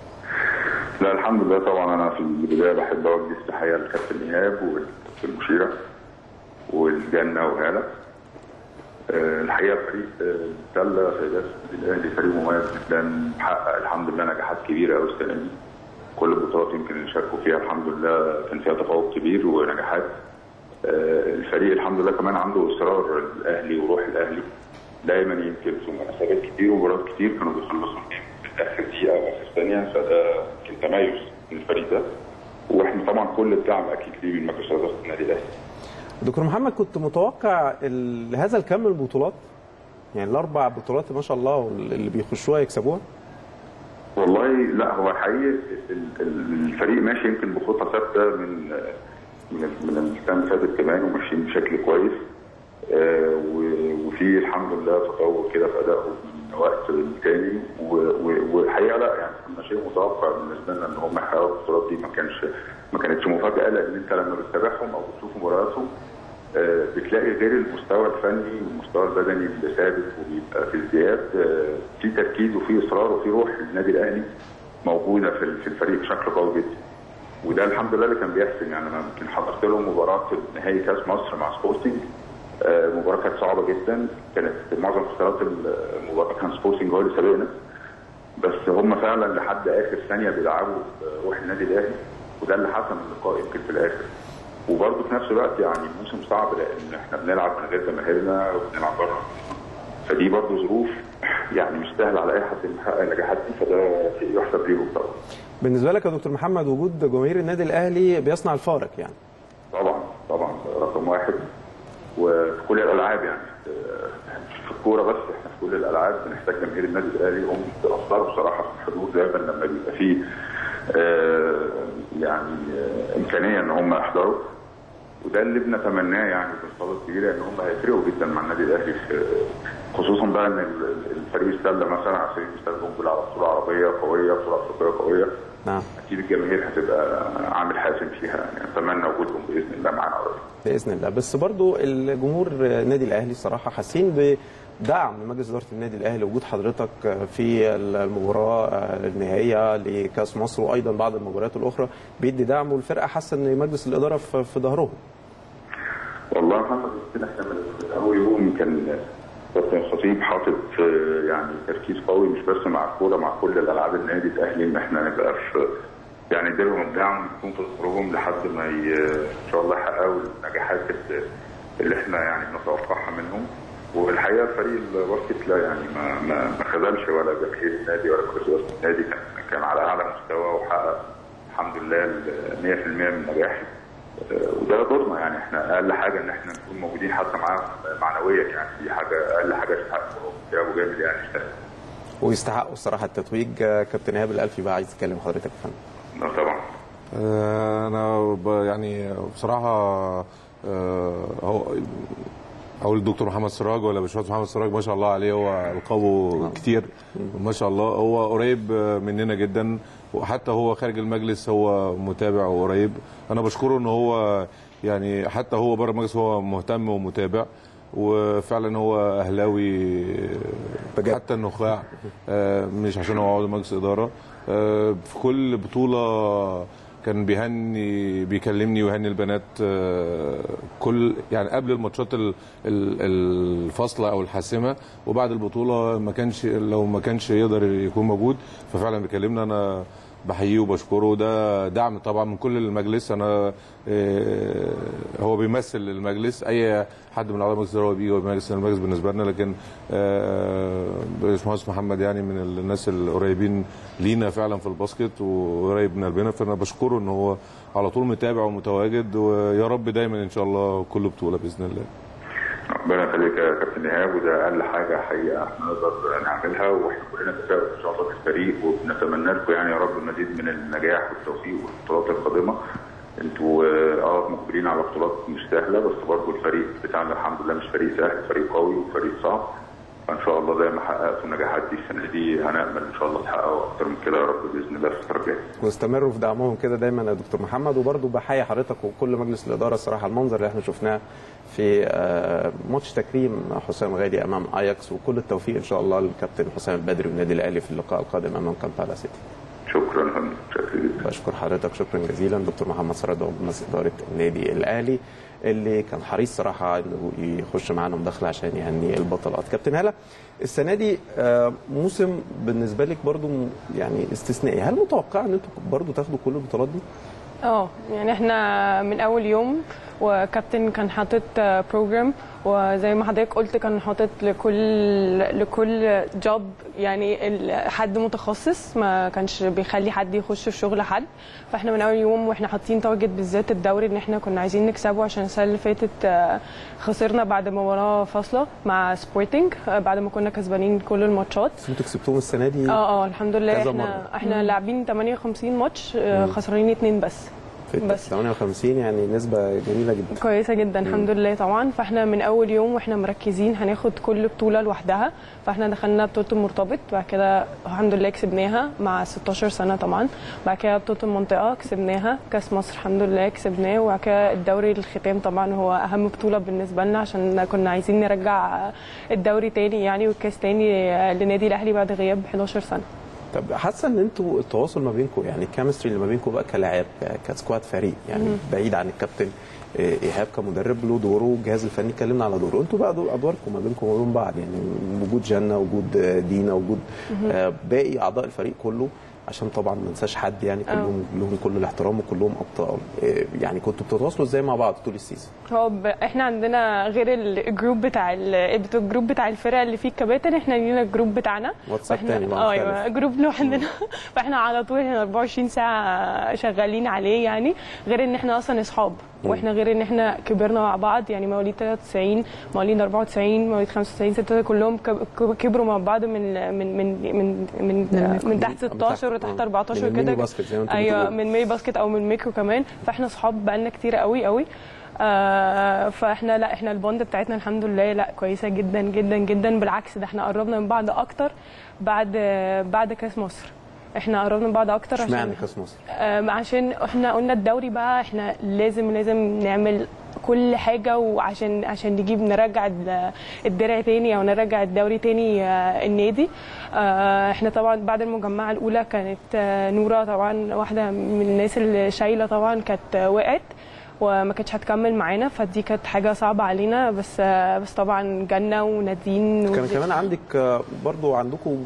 لا الحمد لله طبعا انا في البدايه بحب اوجه تحيه للكابتن ايهاب والكابتن مشيره والجنه وهاله آه، الحقيقه فريق آه، السله سيدات الاهلي فريق مميز جدا محقق الحمد لله نجاحات كبيره قوي السنه دي كل البطولات يمكن اللي شاركوا فيها الحمد لله كان فيها تفوق كبير ونجاحات آه، الفريق الحمد لله كمان عنده اصرار الاهلي وروح الاهلي دايما يمكن في مناسبات كتير ومباريات كتير كانوا بيخلصوا في اخر دقيقه او اخر ثانيه فده يمكن تميز من الفريق ده واحنا طبعا كل الدعم اكيد ليه من مجلس اداره النادي الاهلي دكتور محمد كنت متوقع ال- هذا الكم من البطولات يعني الاربع بطولات ما شاء الله اللي بيخشوها يكسبوها والله لا هو حقيقي ال- ال- الفريق ماشي يمكن بخطه ثابته من من من السنه اللي فاتت كمان وماشيين بشكل كويس آه، و- وفي الحمد لله تطور كده في ادائهم من وقت للتاني و- و- والحقيقه لا يعني كنا شيء متوقع بالنسبه لنا ان هم يحققوا البطولات دي ما كانش ما كانتش مفاجاه لان انت لما بتتابعهم او بتشوف مبارياتهم آه، بتلاقي غير المستوى الفني والمستوى البدني اللي ثابت وبيبقى في ازدياد آه، في تركيز وفي اصرار وفي روح للنادي الاهلي موجوده في في الفريق بشكل قوي جدا وده الحمد لله اللي كان بيحسن يعني انا يمكن حضرت لهم مباراه نهائي كاس مصر مع سبورتنج آه، مباراه كانت صعبه جدا كانت معظم اختيارات المباراه كان سبورتنج هو اللي سابقنا بس هم فعلا لحد اخر ثانيه بيلعبوا روح النادي الاهلي وده اللي حسم اللقاء يمكن في الاخر وبرضه في نفس الوقت يعني موسم صعب لان احنا بنلعب من غير جماهيرنا وبنلعب بره فدي برضه ظروف يعني مش سهل على اي حد انه يحقق النجاحات دي فده شيء يحسب ليهم طبعا بالنسبه لك يا دكتور محمد وجود جماهير النادي الاهلي بيصنع الفارق يعني طبعا طبعا رقم واحد وفي كل الالعاب يعني آه، مش في الكوره بس احنا في كل الالعاب بنحتاج جماهير النادي الاهلي هم بيأثروا بصراحه في الحضور دايما لما بيبقى فيه آه، يعني آه، امكانيه ان هم يحضروا وده اللي بنتمناه يعني بالصاله الكبيره ان هم هيفرقوا جدا مع النادي الاهلي في خصوصا بقى ان ال- الفريق السله مثلا على سبيل المثال ممكن على بطوله عربيه قويه بطوله افريقيه قويه نعم اكيد الجماهير هتبقى عامل حاسم فيها يعني اتمنى وجودهم باذن الله معانا قريب باذن الله بس برضو الجمهور النادي الاهلي صراحه حاسين بدعم من مجلس اداره النادي الاهلي وجود حضرتك في المباراه النهائيه لكاس مصر وايضا بعض المباريات الاخرى بيدي دعم والفرقه حاسه ان مجلس الاداره في في ظهرهم والله يا محمد كده احنا من اول يوم كان كابتن الخطيب حاطط آه، يعني تركيز قوي مش بس مع الكوره مع كل الالعاب النادي الاهلي ان احنا نبقى في يعني نديلهم الدعم نكون في ظهرهم لحد ما ي- ان شاء الله يحققوا النجاحات اللي- اللي احنا يعني بنتوقعها منهم والحقيقه فريق الباسكت لا يعني ما ما ما خذلش ولا جماهير النادي ولا مجلس اداره النادي كان كان على اعلى مستوى وحقق الحمد لله ال 100% من النجاح آه، وده دورنا يعني احنا اقل حاجه ان احنا نكون موجودين حتى معاهم معنويا يعني دي حاجه اقل حاجه تستحق ابو جامد يعني يستحق. ويستحقوا الصراحه التتويج آه، كابتن ايهاب الالفي بقى عايز اتكلم حضرتك يا فندم لا طبعا آه، انا ب- يعني بصراحه آه، هو اقول الدكتور محمد سراج ولا باشمهندس محمد سراج ما شاء الله عليه هو القابه كتير ما شاء الله هو قريب مننا جدا وحتى هو خارج المجلس هو متابع وقريب انا بشكره ان هو يعني حتى هو بره المجلس هو مهتم ومتابع وفعلا هو اهلاوي بجد. حتى النخاع آه، مش عشان هو عضو مجلس اداره آه، في كل بطوله كان بيهني بيكلمني ويهني البنات آه، كل يعني قبل الماتشات ال- ال- الفاصله او الحاسمه وبعد البطوله ما كانش لو ما كانش يقدر يكون موجود ففعلا بيكلمنا انا بحييه وبشكره ده دعم طبعا من كل المجلس انا آه، هو بيمثل المجلس اي حد من اعضاء المجلس هو بيجي هو بيمثل المجلس بالنسبه لنا لكن آه، باشمهندس محمد يعني من الناس القريبين لينا فعلا في الباسكت وقريب من قلبنا فانا بشكره ان هو على طول متابع ومتواجد ويا رب دايما ان شاء الله كل بطوله باذن الله ربنا يخليك يا كابتن ايهاب وده اقل حاجه حقيقه احنا نقدر نعملها واحنا كلنا تفاؤل ان شاء الله بالفريق وبنتمنى لكم يعني يا رب المزيد من النجاح والتوفيق والبطولات القادمه انتوا اه مقبلين على بطولات مش سهله بس برضه الفريق بتاعنا الحمد لله مش فريق سهل فريق قوي وفريق صعب فان شاء الله زي ما حققتوا النجاحات دي السنه دي هنامل ان شاء الله تحققوا اكتر من كده يا رب باذن الله في الفتره الجايه واستمروا في دعمهم كده دايما يا دكتور محمد وبرضه بحيي حضرتك وكل مجلس الاداره الصراحه المنظر اللي احنا شفناه في آه، ماتش تكريم حسام غالي امام اياكس وكل التوفيق ان شاء الله للكابتن حسام البدري والنادي الاهلي في اللقاء القادم امام كامبالا سيتي شكرا يا فندم شكرا جدا بشكر حضرتك شكرا جزيلا دكتور محمد سراد عضو مجلس اداره النادي الاهلي اللي كان حريص صراحه انه يخش معانا مداخله عشان يهني البطلات كابتن هلا السنه دي آه، موسم بالنسبه لك برضو م- يعني استثنائي هل متوقع ان انتوا برضو تاخدوا كل البطولات دي اه يعني احنا من اول يوم وكابتن كان حاطط بروجرام وزي ما حضرتك قلت كان حاطط لكل لكل جوب يعني ال- حد متخصص ما كانش بيخلي حد يخش في شغل حد فاحنا من اول يوم واحنا حاطين تارجت بالذات الدوري ان احنا كنا عايزين نكسبه عشان السنه اللي فاتت آه، خسرنا بعد مباراه فاصله مع سبورتنج آه، بعد ما كنا كسبانين كل الماتشات بس انتوا كسبتوهم السنه دي اه اه الحمد لله كذا احنا مرة. احنا لاعبين 58 ماتش آه، خسرانين اتنين بس في بس. 58 يعني نسبه جميله جدا كويسه جدا الحمد لله طبعا فاحنا من اول يوم واحنا مركزين هناخد كل بطوله لوحدها فاحنا دخلنا بطوله المرتبط بعد كده الحمد لله كسبناها مع 16 سنه طبعا بعد كده بطوله المنطقه كسبناها كاس مصر الحمد لله كسبناه وبعد كده الدوري الختام طبعا هو اهم بطوله بالنسبه لنا عشان كنا عايزين نرجع الدوري تاني يعني والكاس تاني لنادي الاهلي بعد غياب 11 سنه طب حاسه ان انتوا التواصل ما بينكم يعني الكيمستري اللي ما بينكم بقى كلاعب ك- كسكواد فريق يعني بعيد عن الكابتن آه، ايهاب كمدرب له دوره والجهاز الفني اتكلمنا على دوره انتوا بقى دول ادواركم ما بينكم وما بين بعض يعني وجود جنه وجود آه، دينا وجود آه، باقي اعضاء الفريق كله عشان طبعا ما ننساش حد يعني كلهم لهم كل الاحترام وكلهم ابطال آه، يعني كنتوا بتتواصلوا ازاي مع بعض طول السيزون هو ب... احنا عندنا غير الجروب بتاع ال... الجروب بتاع الفرق اللي فيه الكباتن احنا لينا الجروب بتاعنا واتساب فإحنا- تاني بقى اه مختلف. ايوه جروب لوحدنا فاحنا على طول احنا 24 ساعه شغالين عليه يعني غير ان احنا اصلا اصحاب واحنا غير ان احنا كبرنا مع بعض يعني مواليد 93 مواليد 94 مواليد 95 6 كلهم كب- كبروا مع بعض من من من من من, من تحت 16 وتحت 14 من الميني كده باسكت زي ما انتوا ايوه بتقولوا. من ميني باسكت او من ميكرو كمان فاحنا اصحاب بقالنا كتير قوي قوي آه فاحنا لا احنا البوند بتاعتنا الحمد لله لا كويسه جدا جدا جدا بالعكس ده احنا قربنا من بعض اكتر بعد بعد كاس مصر احنا قربنا من بعض اكتر عشان اشمعنى كاس مصر آم، عشان احنا قلنا الدوري بقى احنا لازم لازم نعمل كل حاجة وعشان عشان نجيب نرجع ال- الدرع تاني او نرجع الدوري تاني آه، النادي آه، احنا طبعا بعد المجمعة الاولى كانت آه، نورة طبعا واحدة من الناس اللي شايلة طبعا كانت آه، وقعت وما كانتش هتكمل معانا فدي كانت حاجة صعبة علينا بس آه، بس طبعا جنة ونادين كان وزي- كمان عندك آه، برضو عندكم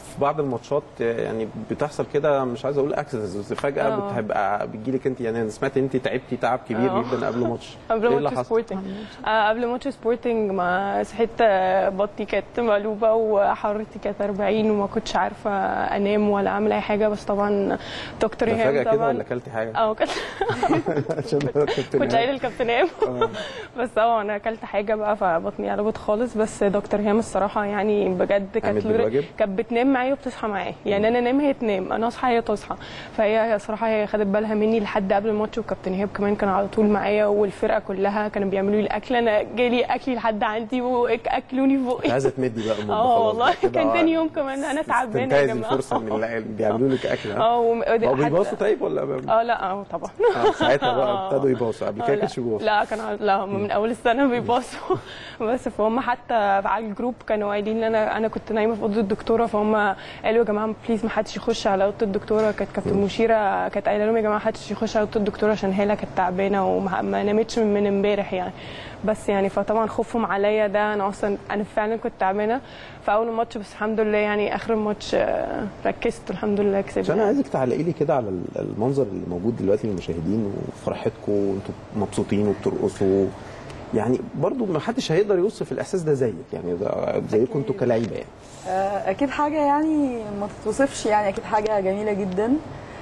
في بعض الماتشات يعني بتحصل كده مش عايز اقول اكسس بس فجاه آه. بتبقى بتجيلك انت يعني انا سمعت ان انت تعبتي تعب كبير آه. جدا قبل ماتش قبل ايه اللي ماتش حصل؟ سبورتنج آه قبل ماتش سبورتنج ما صحيت آه، بطني كانت مقلوبه وحرارتي كانت 40 وما كنتش عارفه انام ولا اعمل اي حاجه بس طبعا دكتور ده فجاه ايهاب كده طبعا ولا اكلتي حاجه؟ اه كنت عشان أنا كنت كنت قايله للكابتن ايهاب بس اه انا اكلت حاجه بقى فبطني قلبت خالص بس دكتور هيام الصراحه يعني بجد قامت كانت بالواجب؟ كانت بتنام معايا وبتصحى معايا يعني انا انام هي تنام انا اصحى هي تصحى فهي صراحه هي خدت بالها مني لحد قبل الماتش وكابتن ايهاب كمان كان على طول معايا والفرقه كلها كانوا بيعملوا لي الاكل انا جالي اكلي لحد عندي واكلوني كنت فوقي عايزه تمدي بقى المده اه خلاص والله بقى كده. كان آه. تاني يوم كمان انا تعبانه يا تنتهز جماعه الفرصه من اللي بيعملوا لك اكل ها؟ اه وم- هو حد- بيباصوا طيب ولا ب- اه لا اه طبعا آه، ساعتها بقى آه. ابتدوا يباصوا قبل آه، كده لا. كانش بيباصوا لا كان ع- لا هم من اول السنه بيباصوا بس فهم حتى على الجروب كانوا قايلين ان انا انا كنت نايمه في اوضه الدكتوره فهم قالوا يا جماعه بليز ما حدش يخش على اوضه الدكتوره كانت كابتن مشيره كانت قايله لهم يا جماعه ما حدش يخش على اوضه الدكتوره عشان هاله كانت تعبانه وما ما نامتش من امبارح يعني بس يعني فطبعا خوفهم عليا ده انا اصلا انا فعلا كنت تعبانه في اول الماتش بس الحمد لله يعني اخر الماتش آه، ركزت الحمد لله عشان انا كسبنا عايزك تعلقي لي كده على ال- المنظر اللي موجود دلوقتي للمشاهدين وفرحتكم وانتم مبسوطين وبترقصوا يعني برضو ما حدش هيقدر يوصف الاحساس ده زيك يعني ده زيكم انتوا كلاعيبه يعني آه، اكيد حاجه يعني ما تتوصفش يعني اكيد حاجه جميله جدا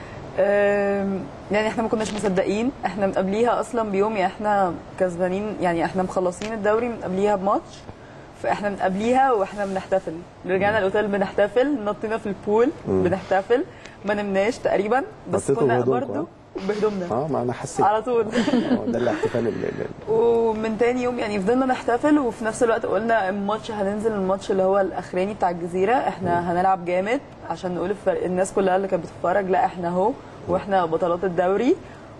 آم، يعني احنا ما كناش مصدقين احنا من قبليها اصلا بيوم يعني احنا كسبانين يعني احنا مخلصين الدوري من قبليها بماتش فاحنا من قبليها واحنا بنحتفل رجعنا الاوتيل بنحتفل نطينا في البول مم. بنحتفل ما نمناش تقريبا بس نطيتوا كنا بهدومكم، برضو بهدومنا اه ما انا حسيت على طول آه، ده الاحتفال اللي اللي- ومن تاني يوم يعني فضلنا نحتفل وفي نفس الوقت قلنا الماتش هننزل الماتش اللي هو الاخراني بتاع الجزيره احنا هنلعب جامد عشان نقول الفرق الناس كلها اللي كانت بتتفرج لا احنا اهو واحنا بطلات الدوري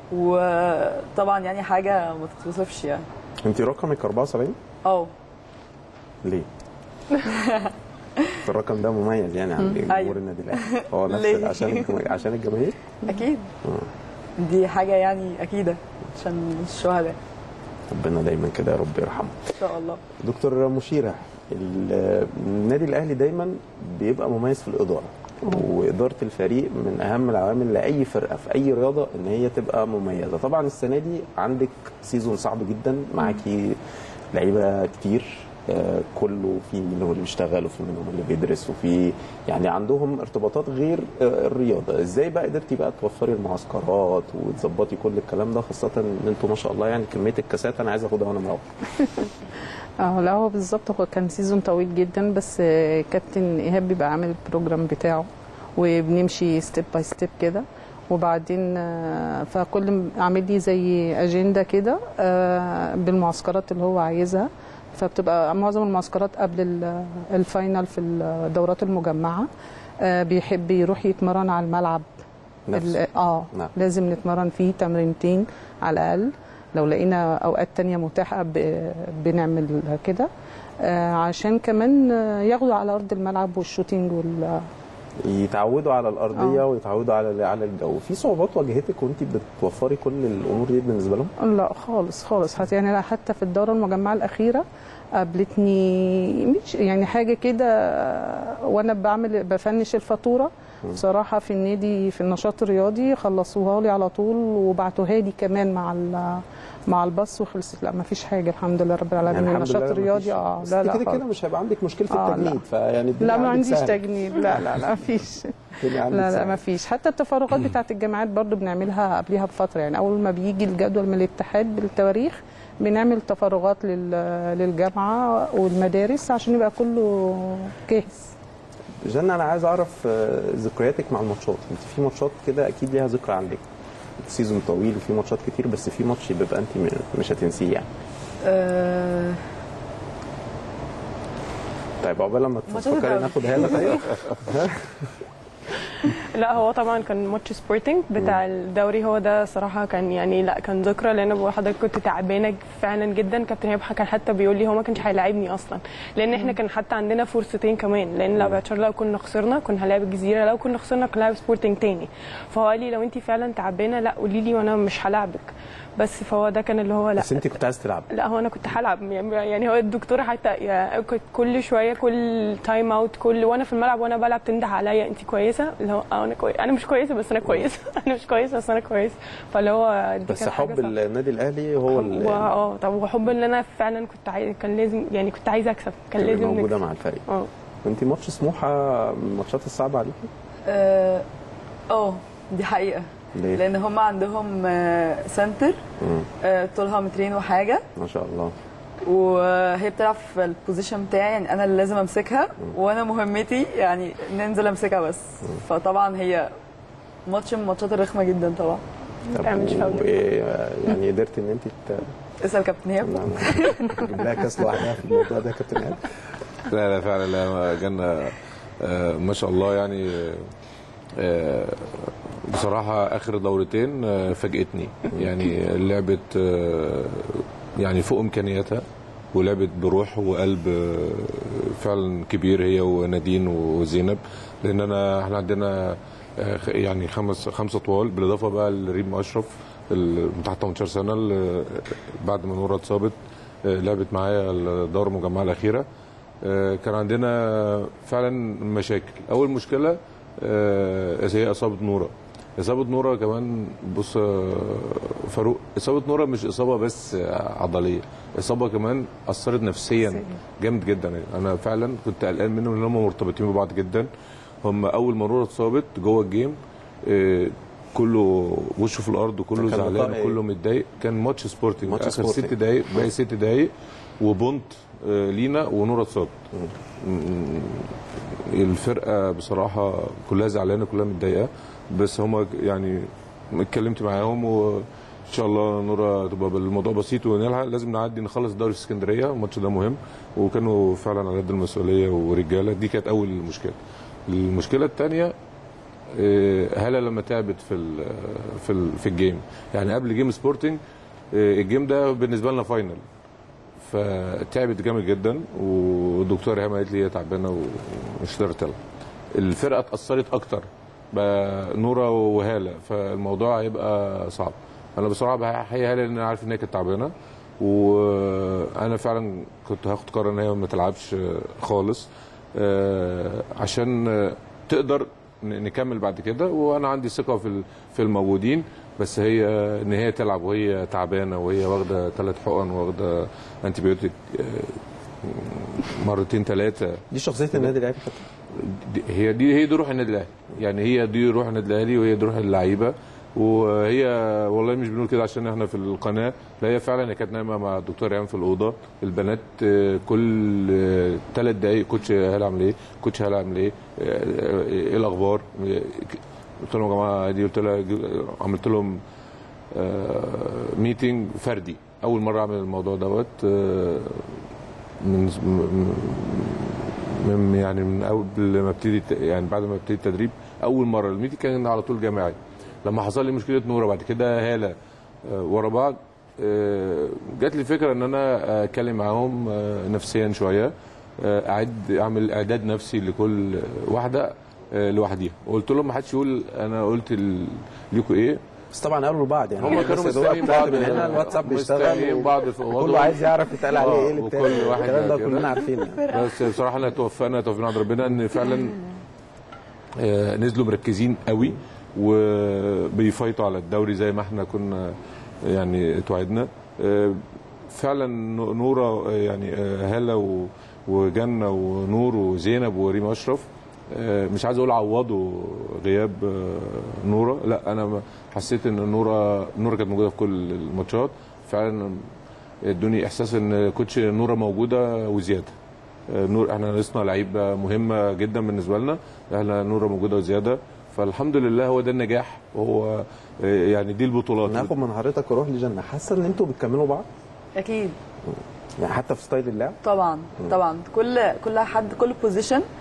وطبعا يعني حاجه ما تتوصفش يعني انت رقمك 74 اه ليه؟ الرقم ده مميز يعني عند أيوة. جمهور النادي الاهلي هو نفس ليه؟ عشان الجماهير عشان الجماهير اكيد آه. دي حاجه يعني اكيده عشان الشهداء ربنا دايما كده يا رب يرحمه ان شاء الله دكتور مشيرة ال- النادي الاهلي دايما بيبقى مميز في الاداره واداره الفريق من اهم العوامل لاي فرقه في اي رياضه ان هي تبقى مميزه طبعا السنه دي عندك سيزون صعب جدا معاكي لعيبه كتير آه، كله في منهم اللي بيشتغل وفي منهم اللي بيدرس وفي يعني عندهم ارتباطات غير آه، الرياضه ازاي بقى قدرتي بقى توفري المعسكرات وتظبطي كل الكلام ده خاصه ان انتوا ما شاء الله يعني كميه الكاسات انا عايز اخدها وانا مروح اه لا هو بالظبط هو كان سيزون طويل جدا بس آه، كابتن ايهاب بيبقى عامل البروجرام بتاعه وبنمشي ستيب باي ستيب كده وبعدين آه، فكل م- عامل لي زي اجنده كده آه، بالمعسكرات اللي هو عايزها فبتبقى معظم المعسكرات قبل ال- الفاينل في الدورات المجمعه آه، بيحب يروح يتمرن على الملعب نفسه. ال- اه نعم. لازم نتمرن فيه تمرينتين على الاقل لو لقينا اوقات تانية متاحه ب- بنعمل كده آه، عشان كمان آه، ياخدوا على ارض الملعب والشوتينج وال يتعودوا على الارضيه آه. ويتعودوا على على الجو في صعوبات واجهتك وانت بتوفري كل الامور دي بالنسبه لهم لا خالص خالص حتى يعني أنا حتى في الدوره المجمعه الاخيره قابلتني مش يعني حاجه كده آه، وانا بعمل بفنش الفاتوره بصراحه في النادي في النشاط الرياضي خلصوها لي على طول وبعتوها لي كمان مع ال- مع الباص وخلصت لا ما فيش حاجه الحمد لله رب العالمين الحمد النشاط لله الرياضي مفيش- اه بس لا انت لا كده كده خالص. مش هيبقى عندك مشكله في آه، لا. التجنيد فيعني الدنيا لا ما عندك عنديش سهلة. تجنيد لا لا لا ما فيش الدنيا عندك لا لا سهلة. ما فيش حتى التفرغات بتاعت الجامعات برضو بنعملها قبلها بفتره يعني اول ما بيجي الجدول من الاتحاد بالتواريخ بنعمل تفرغات لل- للجامعه والمدارس عشان يبقى كله جاهز جنة انا عايز اعرف آه، ذكرياتك مع الماتشات انت في ماتشات كده اكيد ليها ذكرى عندك سيزون طويل وفي ماتشات كتير بس في ماتش بيبقى انت م- مش هتنسيه يعني آه، طيب عقبال لما ماتشات تفكري الدوري. ناخد هاله طيب لا هو طبعا كان ماتش سبورتنج بتاع الدوري هو ده صراحه كان يعني لا كان ذكرى لان بقول لحضرتك كنت تعبانه فعلا جدا كابتن هيب كان حتى بيقول لي هو ما كانش هيلاعبني اصلا لان احنا كان حتى عندنا فرصتين كمان لان لو بعتشار لو كنا خسرنا كنا هنلاعب الجزيره لو كنا خسرنا كنا هنلاعب سبورتنج تاني فهو قال لي لو انت فعلا تعبانه لا قولي لي وانا مش هلاعبك بس فهو ده كان اللي هو لا بس انت كنت عايز تلعب لا هو انا كنت هلعب يعني هو الدكتوره حتى يعني كنت كل شويه كل تايم اوت كل وانا في الملعب وانا بلعب تنده عليا انت كويسه اللي هو اه انا كويسه انا مش كويسه بس انا كويسه انا مش كويسه بس انا كويسه فاللي هو دي بس كانت حاجة حب صعبة. النادي الاهلي هو ال- و- اه طب وحب ان انا فعلا كنت عايز كان لازم يعني كنت عايزه اكسب كان اللي لازم موجوده نكسب. مع الفريق اه انت ماتش سموحه من الماتشات الصعبه عليكي اه آه، دي حقيقه ليه؟ لان هم عندهم آه، سنتر مم. آه، طولها مترين وحاجه ما شاء الله وهي بتلعب في البوزيشن بتاعي يعني انا اللي لازم امسكها وانا مهمتي يعني ننزل امسكها بس فطبعا هي ماتش من الماتشات الرخمه جدا طبعا طب تعملش فاول. وايه يعني قدرت ان انت ت... اسال كابتن هياب تجيب لها كاس لوحدها في الموضوع ده يا كابتن ايهاب لا لا فعلا لا جالنا آه، ما شاء الله يعني آه، بصراحة آخر دورتين آه، فاجئتني يعني لعبت آه، يعني فوق إمكانياتها ولعبت بروح وقلب آه، فعلا كبير هي ونادين وزينب لأن أنا احنا عندنا آه، خ- يعني خمس خمسة طوال بالإضافة بقى لريم أشرف ال- من تحت 18 سنة اللي بعد ما نورة اتصابت آه، لعبت معايا الدورة المجمعة الأخيرة آه، كان عندنا فعلا مشاكل اول مشكله آه، هي اصابه نوره اصابه نوره كمان بص آه، فاروق اصابه نوره مش اصابه بس آه، عضليه اصابه كمان اثرت نفسيا جامد جدا انا فعلا كنت قلقان منهم لان هم مرتبطين ببعض جدا هم اول ما نوره اتصابت جوه الجيم آه، كله وشه في الارض وكله كان زعلان لقاء إيه؟ وكله متضايق كان ماتش سبورتنج ماتش اخر سبورتنج. ست دقايق باقي ست دقايق وبونت آه، لينا ونوره اتصابت م- الفرقه بصراحه كلها زعلانه كلها متضايقه بس هم يعني اتكلمت معاهم وان شاء الله نورا تبقى بالموضوع بسيط ونلحق لازم نعدي نخلص الدوري في اسكندريه الماتش ده مهم وكانوا فعلا على قد المسؤوليه ورجاله دي كانت اول مشكله المشكله الثانيه هلا لما تعبت في ال في ال في الجيم يعني قبل جيم سبورتنج آه، الجيم ده بالنسبه لنا فاينل فتعبت جامد جدا والدكتوره ايهاب قالت لي هي تعبانه ومش قادره تلعب الفرقه اتاثرت اكتر بقى نوره وهاله فالموضوع هيبقى صعب انا بصراحه بحيي هاله لان انا عارف ان هي كانت تعبانه وانا فعلا كنت هاخد قرار ان هي ما تلعبش خالص آه، عشان آه، تقدر ن- نكمل بعد كده وانا عندي ثقه في ال- في الموجودين بس هي ان هي تلعب وهي تعبانه وهي واخده ثلاث حقن واخده انتي بيوتيك مرتين ثلاثه دي شخصيه النادي الاهلي يا كابتن دي- هي دي هي دي روح النادي الاهلي يعني هي دي روح النادي الاهلي وهي دي روح اللعيبه وهي والله مش بنقول كده عشان احنا في القناه لا هي فعلا هي كانت نايمه مع الدكتور ايهاب في الاوضه البنات آه، كل ثلاث دقائق كوتش هلا عامل ايه كوتش هلا عامل ايه آه، آه، ايه الاخبار آه، قلت لهم يا جماعه دي قلت لها عملت لهم ميتنج فردي اول مره اعمل الموضوع دوت آه، من من- من يعني من قبل ما ابتدي الت- يعني بعد ما ابتدي التدريب اول مره الميتنج كان على طول جماعي لما حصل لي مشكله نوره بعد كده هاله آه، ورا بعض آه، جات لي فكره ان انا اتكلم معاهم آه، نفسيا شويه آه، اعد اعمل اعداد نفسي لكل واحده آه، لوحديها وقلت لهم ما حدش يقول انا قلت ل- ليكوا ايه بس طبعا قالوا لبعض يعني هم كانوا بس يا دوبك مستنيين طلعت بعض من هنا الواتساب بيشتغل مستنيين و- بعض في كله عايز يعرف يتقال عليه ايه اللي بتاع وكل واحد الكلام ده كده. كلنا عارفين يعني. بس بصراحه انا توفقنا توفيقنا عند ربنا ان فعلا آه، نزلوا مركزين قوي وبيفايتوا على الدوري زي ما احنا كنا يعني اتوعدنا آه، فعلا نوره آه، يعني آه، هاله و- وجنه ونور وزينب وريم اشرف آه، مش عايز اقول عوضوا غياب آه، نوره لا انا ما- حسيت ان نوره نوره كانت موجوده في كل الماتشات فعلا ادوني احساس ان كوتش نوره موجوده وزياده آه، نور احنا ناقصنا لعيبه مهمه جدا بالنسبه لنا احنا نوره موجوده وزياده فالحمد لله هو ده النجاح وهو آه، يعني دي البطولات ناخد من حضرتك وروح لجنه حاسه ان انتوا بتكملوا بعض اكيد يعني حتى في ستايل اللعب طبعا طبعا كل كل حد كل بوزيشن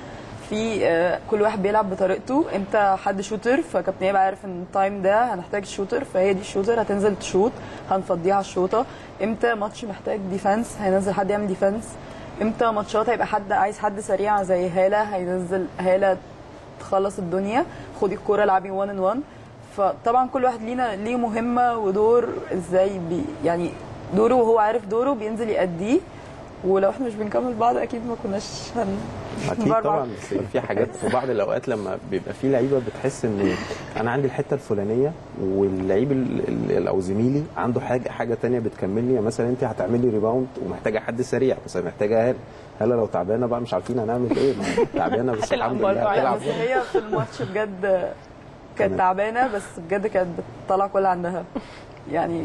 في آه، كل واحد بيلعب بطريقته امتى حد شوتر فكابتن ايهاب عارف ان التايم ده هنحتاج شوتر فهي دي الشوتر هتنزل تشوت هنفضيها على الشوطه امتى ماتش محتاج ديفense هينزل حد يعمل ديفense امتى ماتشات هيبقى حد عايز حد سريع زي هاله هينزل هاله تخلص الدنيا خدي الكوره العبي 1 ان 1 فطبعا كل واحد لينا ليه مهمه ودور ازاي بي يعني دوره وهو عارف دوره بينزل يأديه ولو احنا مش بنكمل بعض اكيد ما كناش هن اكيد نبربع. طبعا بس في حاجات في بعض الاوقات لما بيبقى في لعيبه بتحس ان انا عندي الحته الفلانيه واللعيب ال- ال- او زميلي عنده حاجه حاجه تانية بتكملني يعني مثلا انت هتعملي ريباوند ومحتاجه حد سريع مثلا محتاجه هاله هاله لو تعبانه بقى مش عارفين هنعمل ايه ما هي تعبانه بس هتلعب الحمد لله برضه عادي. هتلعب بس هي في الماتش بجد تمام. كانت تعبانه بس بجد كانت بتطلع كل اللي عندها يعني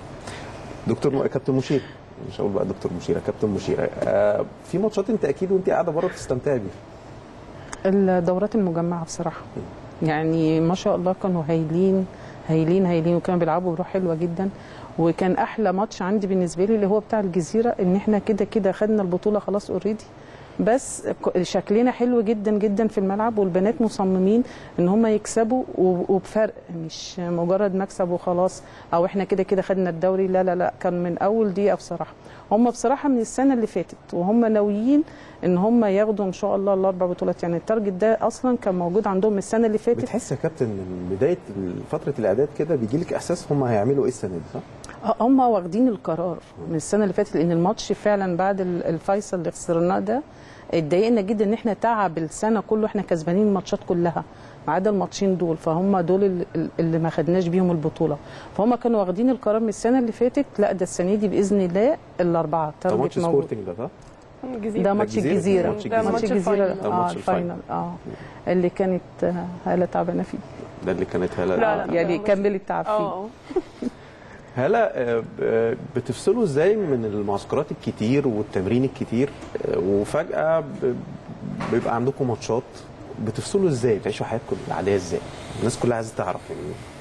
دكتور م... كابتن مشير مش هقول بقى دكتور مشيره كابتن مشيره آه في ماتشات انت اكيد وانت قاعده بره بتستمتعي بيها الدورات المجمعه بصراحه يعني ما شاء الله كانوا هايلين هايلين هايلين وكانوا بيلعبوا بروح حلوه جدا وكان احلى ماتش عندي بالنسبه لي اللي هو بتاع الجزيره ان احنا كده كده خدنا البطوله خلاص اوريدي بس ك- شكلنا حلو جدا جدا في الملعب والبنات مصممين ان هم يكسبوا و- وبفرق مش مجرد مكسب وخلاص او احنا كده كده خدنا الدوري لا لا لا كان من اول دقيقه بصراحه هم بصراحه من السنه اللي فاتت وهم ناويين ان هم ياخدوا ان شاء الله الاربع بطولات يعني التارجت ده اصلا كان موجود عندهم من السنه اللي فاتت بتحس يا كابتن من بدايه فتره الاعداد كده بيجي لك احساس هم هيعملوا ايه السنه دي صح؟ هم واخدين القرار من السنه اللي فاتت لان الماتش فعلا بعد ال- الفيصل اللي خسرناه ده اتضايقنا جدا ان احنا تعب السنه كله احنا كسبانين الماتشات كلها ما عدا الماتشين دول فهم دول ال- اللي ما خدناش بيهم البطوله فهم كانوا واخدين القرار من السنه اللي فاتت لا ده السنه دي باذن الله الاربعه ده تارجت ماتش موجود. سبورتنج ده صح؟ الجزيرة. ده ماتش الجزيرة؟ الجزيره ماتش ده الجزيرة. ماتش ماتش الجزيره الفاينل. ده اه ماتش الفاينل. الفاينل اه اللي كانت آه، هاله تعبانه فيه ده اللي كانت هلا لا، لا. يعني ده كمل التعب فيه اه هلا آه، ب- بتفصلوا ازاي من المعسكرات الكتير والتمرين الكتير آه، وفجاه ب- بيبقى عندكم ماتشات بتفصلوا ازاي بتعيشوا حياتكم العاديه ازاي الناس كلها عايزه تعرف يعني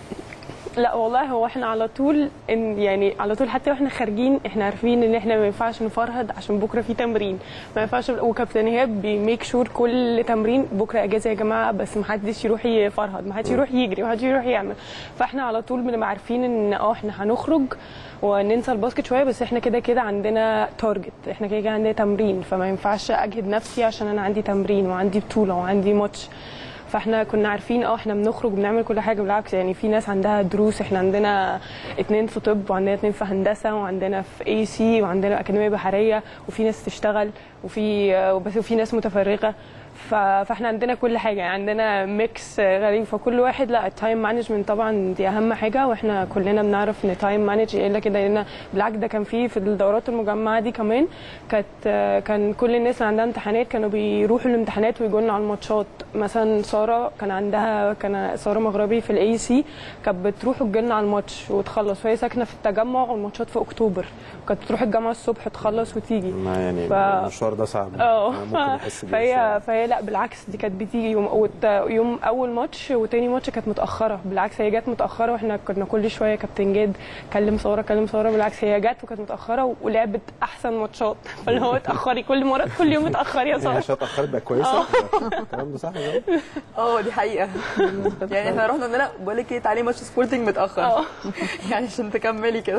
لا والله هو احنا على طول ان يعني على طول حتى واحنا خارجين احنا عارفين ان احنا ما ينفعش نفرهد عشان بكره في تمرين ما ينفعش وكابتن ايهاب بيميك شور كل تمرين بكره اجازه يا جماعه بس ما حدش يروح يفرهد ما حدش يروح يجري ما حدش يروح يعمل فاحنا على طول بنبقى عارفين ان اه احنا هنخرج وننسى الباسكت شويه بس احنا كده كده عندنا تارجت احنا كده كده عندنا تمرين فما ينفعش اجهد نفسي عشان انا عندي تمرين وعندي بطوله وعندي ماتش فاحنا كنا عارفين اه احنا بنخرج بنعمل كل حاجه بالعكس يعني في ناس عندها دروس احنا عندنا اتنين في طب وعندنا اتنين في هندسه وعندنا في اي سي وعندنا اكاديميه بحريه وفي ناس تشتغل وفي آه، بس وفي ناس متفرغه ف- فاحنا عندنا كل حاجه يعني عندنا ميكس آه، غريب فكل واحد لا التايم مانجمنت طبعا دي اهم حاجه واحنا كلنا بنعرف ان تايم مانج الا كده لان بالعكس ده كان في في الدورات المجمعه دي كمان كانت آه، كان كل الناس اللي عندها امتحانات كانوا بيروحوا الامتحانات ويجوا لنا على الماتشات مثلا ساره كان عندها كان ساره مغربي في الاي سي كانت بتروح وتجي لنا على الماتش وتخلص وهي ساكنه في التجمع والماتشات في اكتوبر كانت بتروح الجامعه الصبح تخلص وتيجي ما يعني ف- المشوار ده صعب اه أنا ممكن احس بيه فهي الصراحة. فهي لا بالعكس دي كانت بتيجي يوم وت- يوم اول ماتش وتاني ماتش كانت متاخره بالعكس هي جت متاخره واحنا كنا كل شويه كابتن جاد كلم ساره كلم ساره بالعكس هي جت وكانت متاخره ولعبت احسن ماتشات فاللي هو اتاخري كل مره كل يوم اتاخري يا هي ساره عشان اتاخرت بقى كويسه الكلام ده صح يا جماعة؟ اه دي حقيقه يعني احنا رحنا قلنا لها بقول لك ايه تعالي ماتش سبورتنج متاخر اه يعني عشان تكملي كده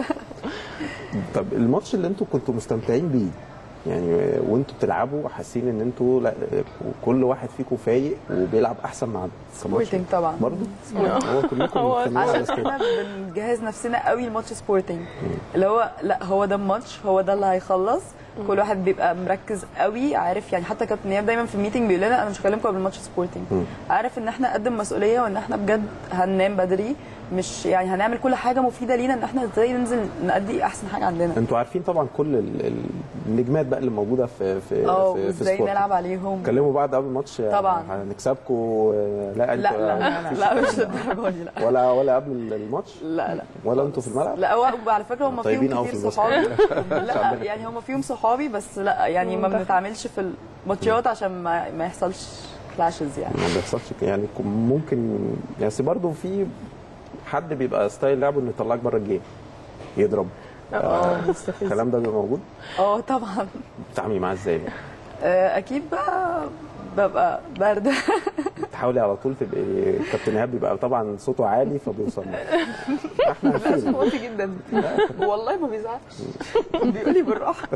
طب الماتش اللي انتوا كنتوا مستمتعين بيه يعني وانتوا بتلعبوا حاسين ان انتوا لا كل واحد فيكم فايق وبيلعب احسن مع كماتش سبورتنج طبعا برضه هو كلكم هو مجتمعين على عشان كده احنا بنجهز نفسنا قوي لماتش سبورتنج اللي هو لا هو ده الماتش هو ده اللي هيخلص كل واحد بيبقى مركز قوي عارف يعني حتى كابتن ايهاب دايما في الميتنج بيقول لنا انا مش هكلمكم قبل الماتش سبورتنج عارف ان احنا قد مسؤوليه وان احنا بجد هننام بدري مش يعني هنعمل كل حاجه مفيده لينا ان احنا ازاي ننزل نأدي احسن حاجه عندنا انتوا عارفين طبعا كل ال- ال- النجمات بقى اللي موجوده في في اه في, في وازاي سبورت. نلعب عليهم كلموا بعض قبل الماتش طبعا. هنكسبكم لا انت لا لا لا, لا مش للدرجه دي لا ولا ولا قبل الماتش لا لا ولا انتوا في الملعب لا هو على فكره هم طيبين فيهم أوي كتير في صحابي الباسكت. لا يعني هم فيهم صحابي بس لا يعني ما بنتعاملش في الماتشات عشان ما, ما يحصلش كلاشز يعني ما بيحصلش كده. يعني ممكن يعني برضه في حد بيبقى ستايل لعبه انه يطلعك بره الجيم يضرب آه، الكلام ده بيبقى موجود اه طبعا بتتعاملي معاه ازاي بقى؟ آه، اكيد بقى ببقى بارده تحاولي على طول تبقي كابتن ايهاب بيبقى طبعا صوته عالي فبيوصل لك. احنا عارفين واطي جدا والله ما بيزعلش بيقول لي بالراحه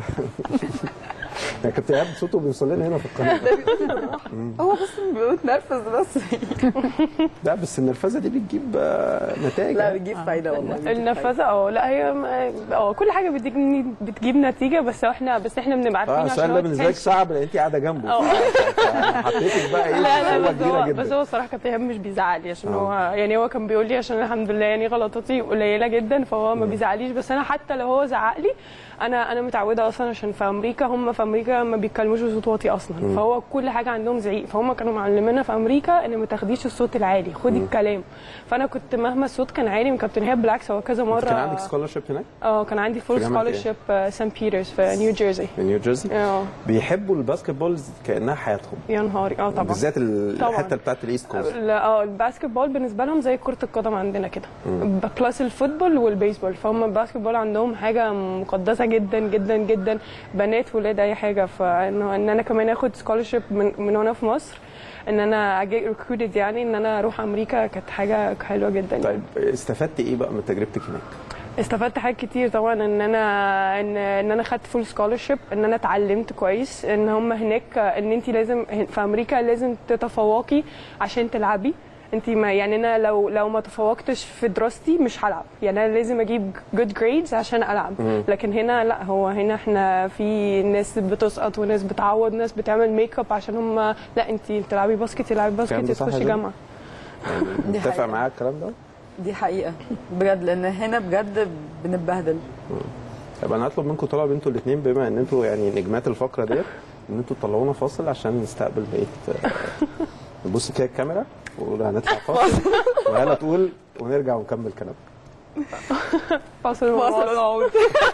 يعني كابتن ايهاب صوته بيوصل لنا هنا في القناه ده بيقول لي بالراحه هو بس بيبقى متنرفز بس لا بس النرفزه دي بتجيب آه، نتائج لا بتجيب فايده والله النفاذه اه لا هي اه كل حاجه بتجيب بتجيب نتيجه بس احنا بس احنا بنبقى عارفين اه عشان السؤال هو ده بالنسبه لك tension. صعب لان انت قاعده جنبه اه. حطيتك بقى ايه لا صعوبة لا بس كبيره هو جدا بس هو الصراحه كابتن ايهاب مش بيزعلي عشان اه. هو يعني هو كان بيقول لي عشان الحمد لله يعني غلطاتي قليله جدا فهو ما بيزعليش بس انا حتى لو هو زعق لي انا انا متعوده اصلا عشان في امريكا هم في امريكا ما بيتكلموش بصوت واطي اصلا مم. فهو كل حاجه عندهم زعيق فهم كانوا معلمينا في امريكا ان ما تاخديش الصوت العالي خدي الكلام فانا كنت مهما الصوت كان عالي من كابتن ايهاب بالعكس هو كذا مره كان عندك سكولرشيب هناك اه كان عندي فول في جامعة ايه؟ سكولرشيب سان بيترز في نيو جيرسي في نيو جيرسي اه بيحبوا الباسكت بولز كانها حياتهم يا نهاري اه طبعا بالذات ال- طبعاً. الحته بتاعت الايست كوست لا اه الباسكت بول بالنسبه لهم زي كره القدم عندنا كده مم. بلس الفوتبول والبيسبول فهم الباسكت بول عندهم حاجه مقدسه جدا جدا جدا بنات ولاد اي حاجه فانه ان انا كمان اخد سكولرشيب من من وانا في مصر ان انا اجي ريكروتد يعني ان انا اروح امريكا كانت حاجه حلوه جدا يعني. طيب استفدت ايه بقى من تجربتك هناك؟ استفدت حاجات كتير طبعا ان انا ان ان انا خدت فول سكولرشيب ان انا اتعلمت كويس ان هم هناك ان انت لازم في امريكا لازم تتفوقي عشان تلعبي انت ما يعني انا لو لو ما تفوقتش في دراستي مش هلعب يعني انا لازم اجيب جود جريدز عشان العب مم. لكن هنا لا هو هنا احنا في ناس بتسقط وناس بتعوض ناس بتعمل ميك اب عشان هم لا انت تلعبي باسكت تلعبي الكلام ده باسكت صح يا تخشي جد؟ جامعه يعني دي متفق حقيقة. معاك الكلام ده؟ دي حقيقه بجد لان هنا بجد بنتبهدل طب انا هطلب منكم طلب انتوا الاثنين بما ان انتوا يعني نجمات الفقره ديت ان انتوا تطلعونا فاصل عشان نستقبل بقيه نبص كده الكاميرا ونقول هنطلع فاصل وهلا تقول ونرجع ونكمل كلامنا فاصل فاصل ونعود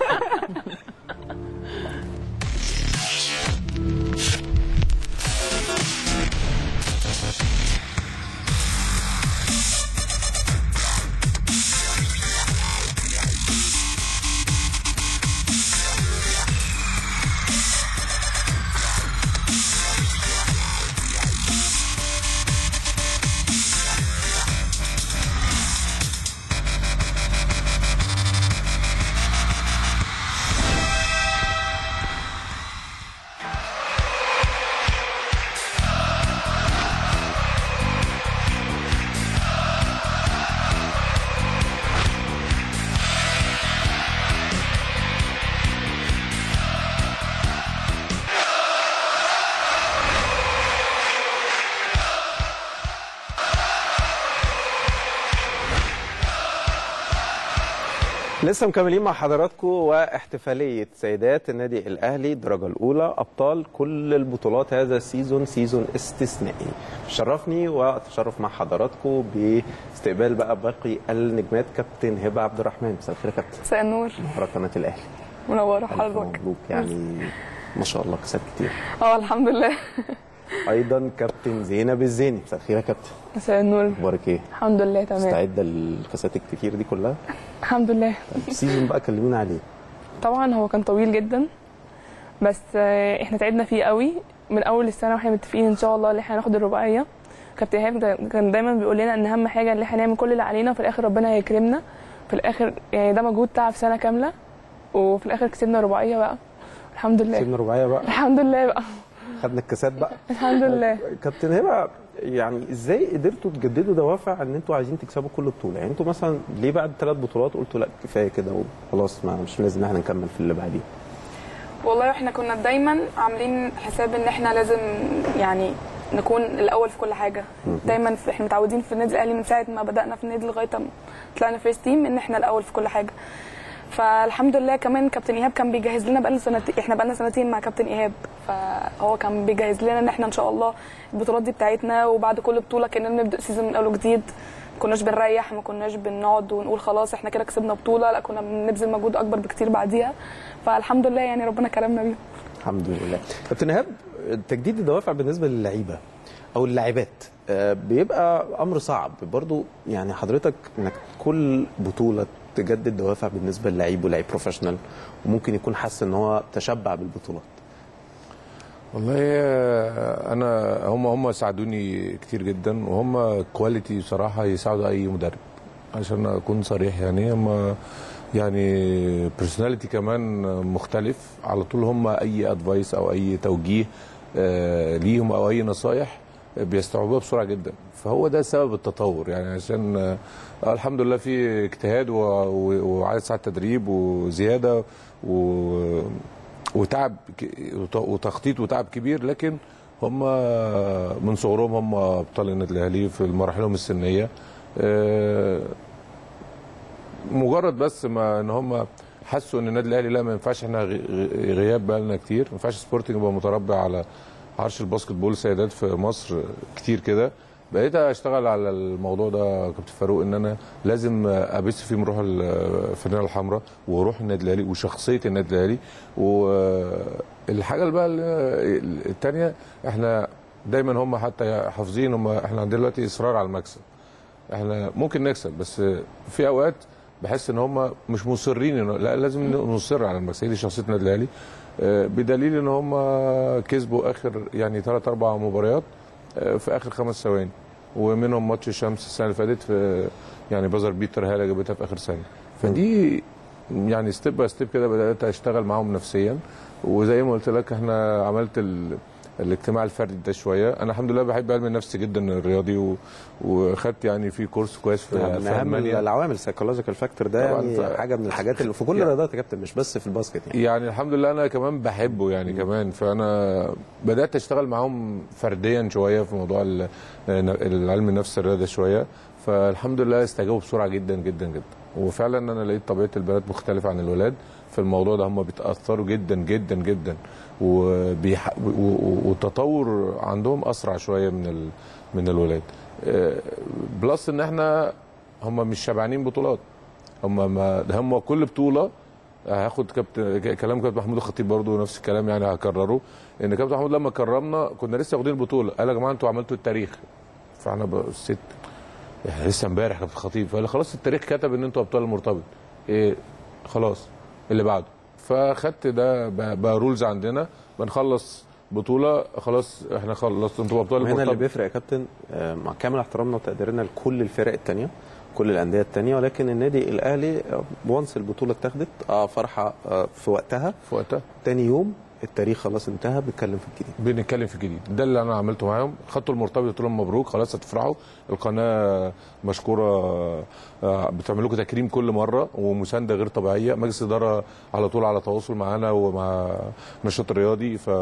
لسه مكملين مع حضراتكم واحتفاليه سيدات النادي الاهلي الدرجه الاولى ابطال كل البطولات هذا السيزون سيزون استثنائي شرفني واتشرف مع حضراتكم باستقبال بقى باقي النجمات كابتن هبه عبد الرحمن مساء الخير يا كابتن مساء النور مبروك قناه الاهلي منوره ألف حضرتك مبروك يعني ما شاء الله كسات كتير اه الحمد لله ايضا كابتن زينب الزيني مساء الخير يا كابتن مساء النور اخبارك ايه الحمد لله تمام مستعده للكاسات الكتير دي كلها الحمد لله طيب السيزون بقى كلمونا عليه طبعا هو كان طويل جدا بس آه، احنا تعبنا فيه قوي من اول السنه واحنا متفقين ان شاء الله ان احنا هناخد الرباعيه كابتن ايهاب دا- كان دايما بيقول لنا ان اهم حاجه ان احنا نعمل كل اللي علينا وفي الاخر ربنا هيكرمنا في الاخر يعني ده مجهود تعب سنه كامله وفي الاخر كسبنا رباعيه بقى الحمد لله سيبنا رباعيه بقى الحمد لله بقى خدنا الكاسات بقى الحمد لله كابتن هبه يعني ازاي قدرتوا تجددوا دوافع ان انتوا عايزين تكسبوا كل بطوله يعني انتوا مثلا ليه بعد ثلاث بطولات قلتوا لا كفايه كده وخلاص ما مش لازم احنا نكمل في اللي بعديه والله احنا كنا دايما عاملين حساب ان احنا لازم يعني نكون الاول في كل حاجه دايما في احنا متعودين في النادي الاهلي من ساعه ما بدانا في النادي لغايه ما طلعنا فيرست تيم ان احنا الاول في كل حاجه فالحمد لله كمان كابتن ايهاب كان بيجهز لنا بقالنا سنتين احنا بقالنا سنتين مع كابتن ايهاب فهو كان بيجهز لنا ان احنا ان شاء الله البطولات دي بتاعتنا وبعد كل بطوله كنا بنبدا سيزون من اول وجديد ما كناش بنريح ما كناش بنقعد ونقول خلاص احنا كده كسبنا بطوله لا كنا بنبذل مجهود اكبر بكتير بعديها فالحمد لله يعني ربنا كرمنا بيهم الحمد لله كابتن ايهاب تجديد الدوافع بالنسبه للعيبه او اللاعبات آه، بيبقى امر صعب برضو يعني حضرتك انك كل بطوله تجدد دوافع بالنسبه للعيب ولاعيب بروفيشنال وممكن يكون حاسس ان هو تشبع بالبطولات والله آه، انا هم هم ساعدوني كتير جدا وهم كواليتي بصراحه يساعدوا اي مدرب عشان اكون صريح يعني هم يعني بيرسوناليتي كمان مختلف على طول هم اي ادفايس او اي توجيه آه، ليهم او اي نصايح بيستوعبوها بسرعه جدا فهو ده سبب التطور يعني عشان آه، الحمد لله في اجتهاد و- و- وعدد ساعات تدريب وزياده و وتعب ك- وت- وتخطيط وتعب كبير لكن هم من صغرهم هم ابطال النادي الاهلي في مراحلهم السنيه آه، مجرد بس ما ان هم حسوا ان النادي الاهلي لا ما ينفعش احنا غ- غ- غياب بقى لنا كتير ما ينفعش سبورتنج يبقى متربع على عرش الباسكت بول سيدات في مصر كتير كده بقيت اشتغل على الموضوع ده كابتن فاروق ان انا لازم ابث فيهم روح الفنانه الحمراء وروح النادي الاهلي وشخصيه النادي الاهلي والحاجه اللي بقى ال- التانيه احنا دايما هم حتى حافظين هم احنا عندنا دلوقتي اصرار على المكسب احنا ممكن نكسب بس في اوقات بحس ان هم مش مصرين إنه لا لازم نصر على المكسب هي دي شخصيه النادي الاهلي آه، بدليل ان هم كسبوا اخر يعني ثلاث اربع مباريات آه، في اخر خمس ثواني ومنهم ماتش الشمس السنه اللي فاتت في يعني بازر بيتر هاله جابتها في اخر ثانيه فدي يعني ستيب باي ستيب كده بدات اشتغل معاهم نفسيا وزي ما قلت لك احنا عملت ال الاجتماع الفردي ده شويه انا الحمد لله بحب علم النفس جدا الرياضي و... وخدت يعني في كورس كويس في, من في اهم المانيا العوامل السايكولوجيكال فاكتور ده طبعاً يعني ف- حاجه من الحاجات اللي في كل يعني- الرياضات يا كابتن مش بس في الباسكت يعني يعني الحمد لله انا كمان بحبه يعني كمان فانا بدات اشتغل معاهم فرديا شويه في موضوع ال- العلم النفس الرياضي شويه فالحمد لله استجابوا بسرعه جدا جدا جدا وفعلا انا لقيت طبيعه البنات مختلفه عن الولاد في الموضوع ده هم بيتاثروا جدا جدا جدا وبيح... و- و- والتطور عندهم اسرع شويه من ال... من الولاد آه، بلس ان احنا هم مش شبعانين بطولات هم ما ده هم كل بطوله هاخد كابتن كلام كابتن محمود الخطيب برضو نفس الكلام يعني هكرره ان كابتن محمود لما كرمنا كنا لسه واخدين البطوله قال يا جماعه انتوا عملتوا التاريخ فاحنا بصيت يعني لسه امبارح كابتن الخطيب فقال خلاص التاريخ كتب ان انتوا ابطال المرتبط ايه خلاص اللي بعده فخدت ده بقى, بقى رولز عندنا بنخلص بطوله خلاص احنا خلصت انتوا ابطال هنا اللي المرتبط بيفرق يا كابتن آه، مع كامل احترامنا وتقديرنا لكل الفرق التانية كل الانديه التانية ولكن النادي الاهلي وانس البطوله اتاخدت اه فرحه آه في وقتها في وقتها تاني يوم التاريخ خلاص انتهى بنتكلم في الجديد بنتكلم في الجديد ده اللي انا عملته معاهم خدتوا المرتبط قلت لهم مبروك خلاص هتفرحوا القناه مشكوره آه، بتعمل لكم تكريم كل مره ومسانده غير طبيعيه مجلس الاداره على طول على تواصل معانا ومع النشاط الرياضي ف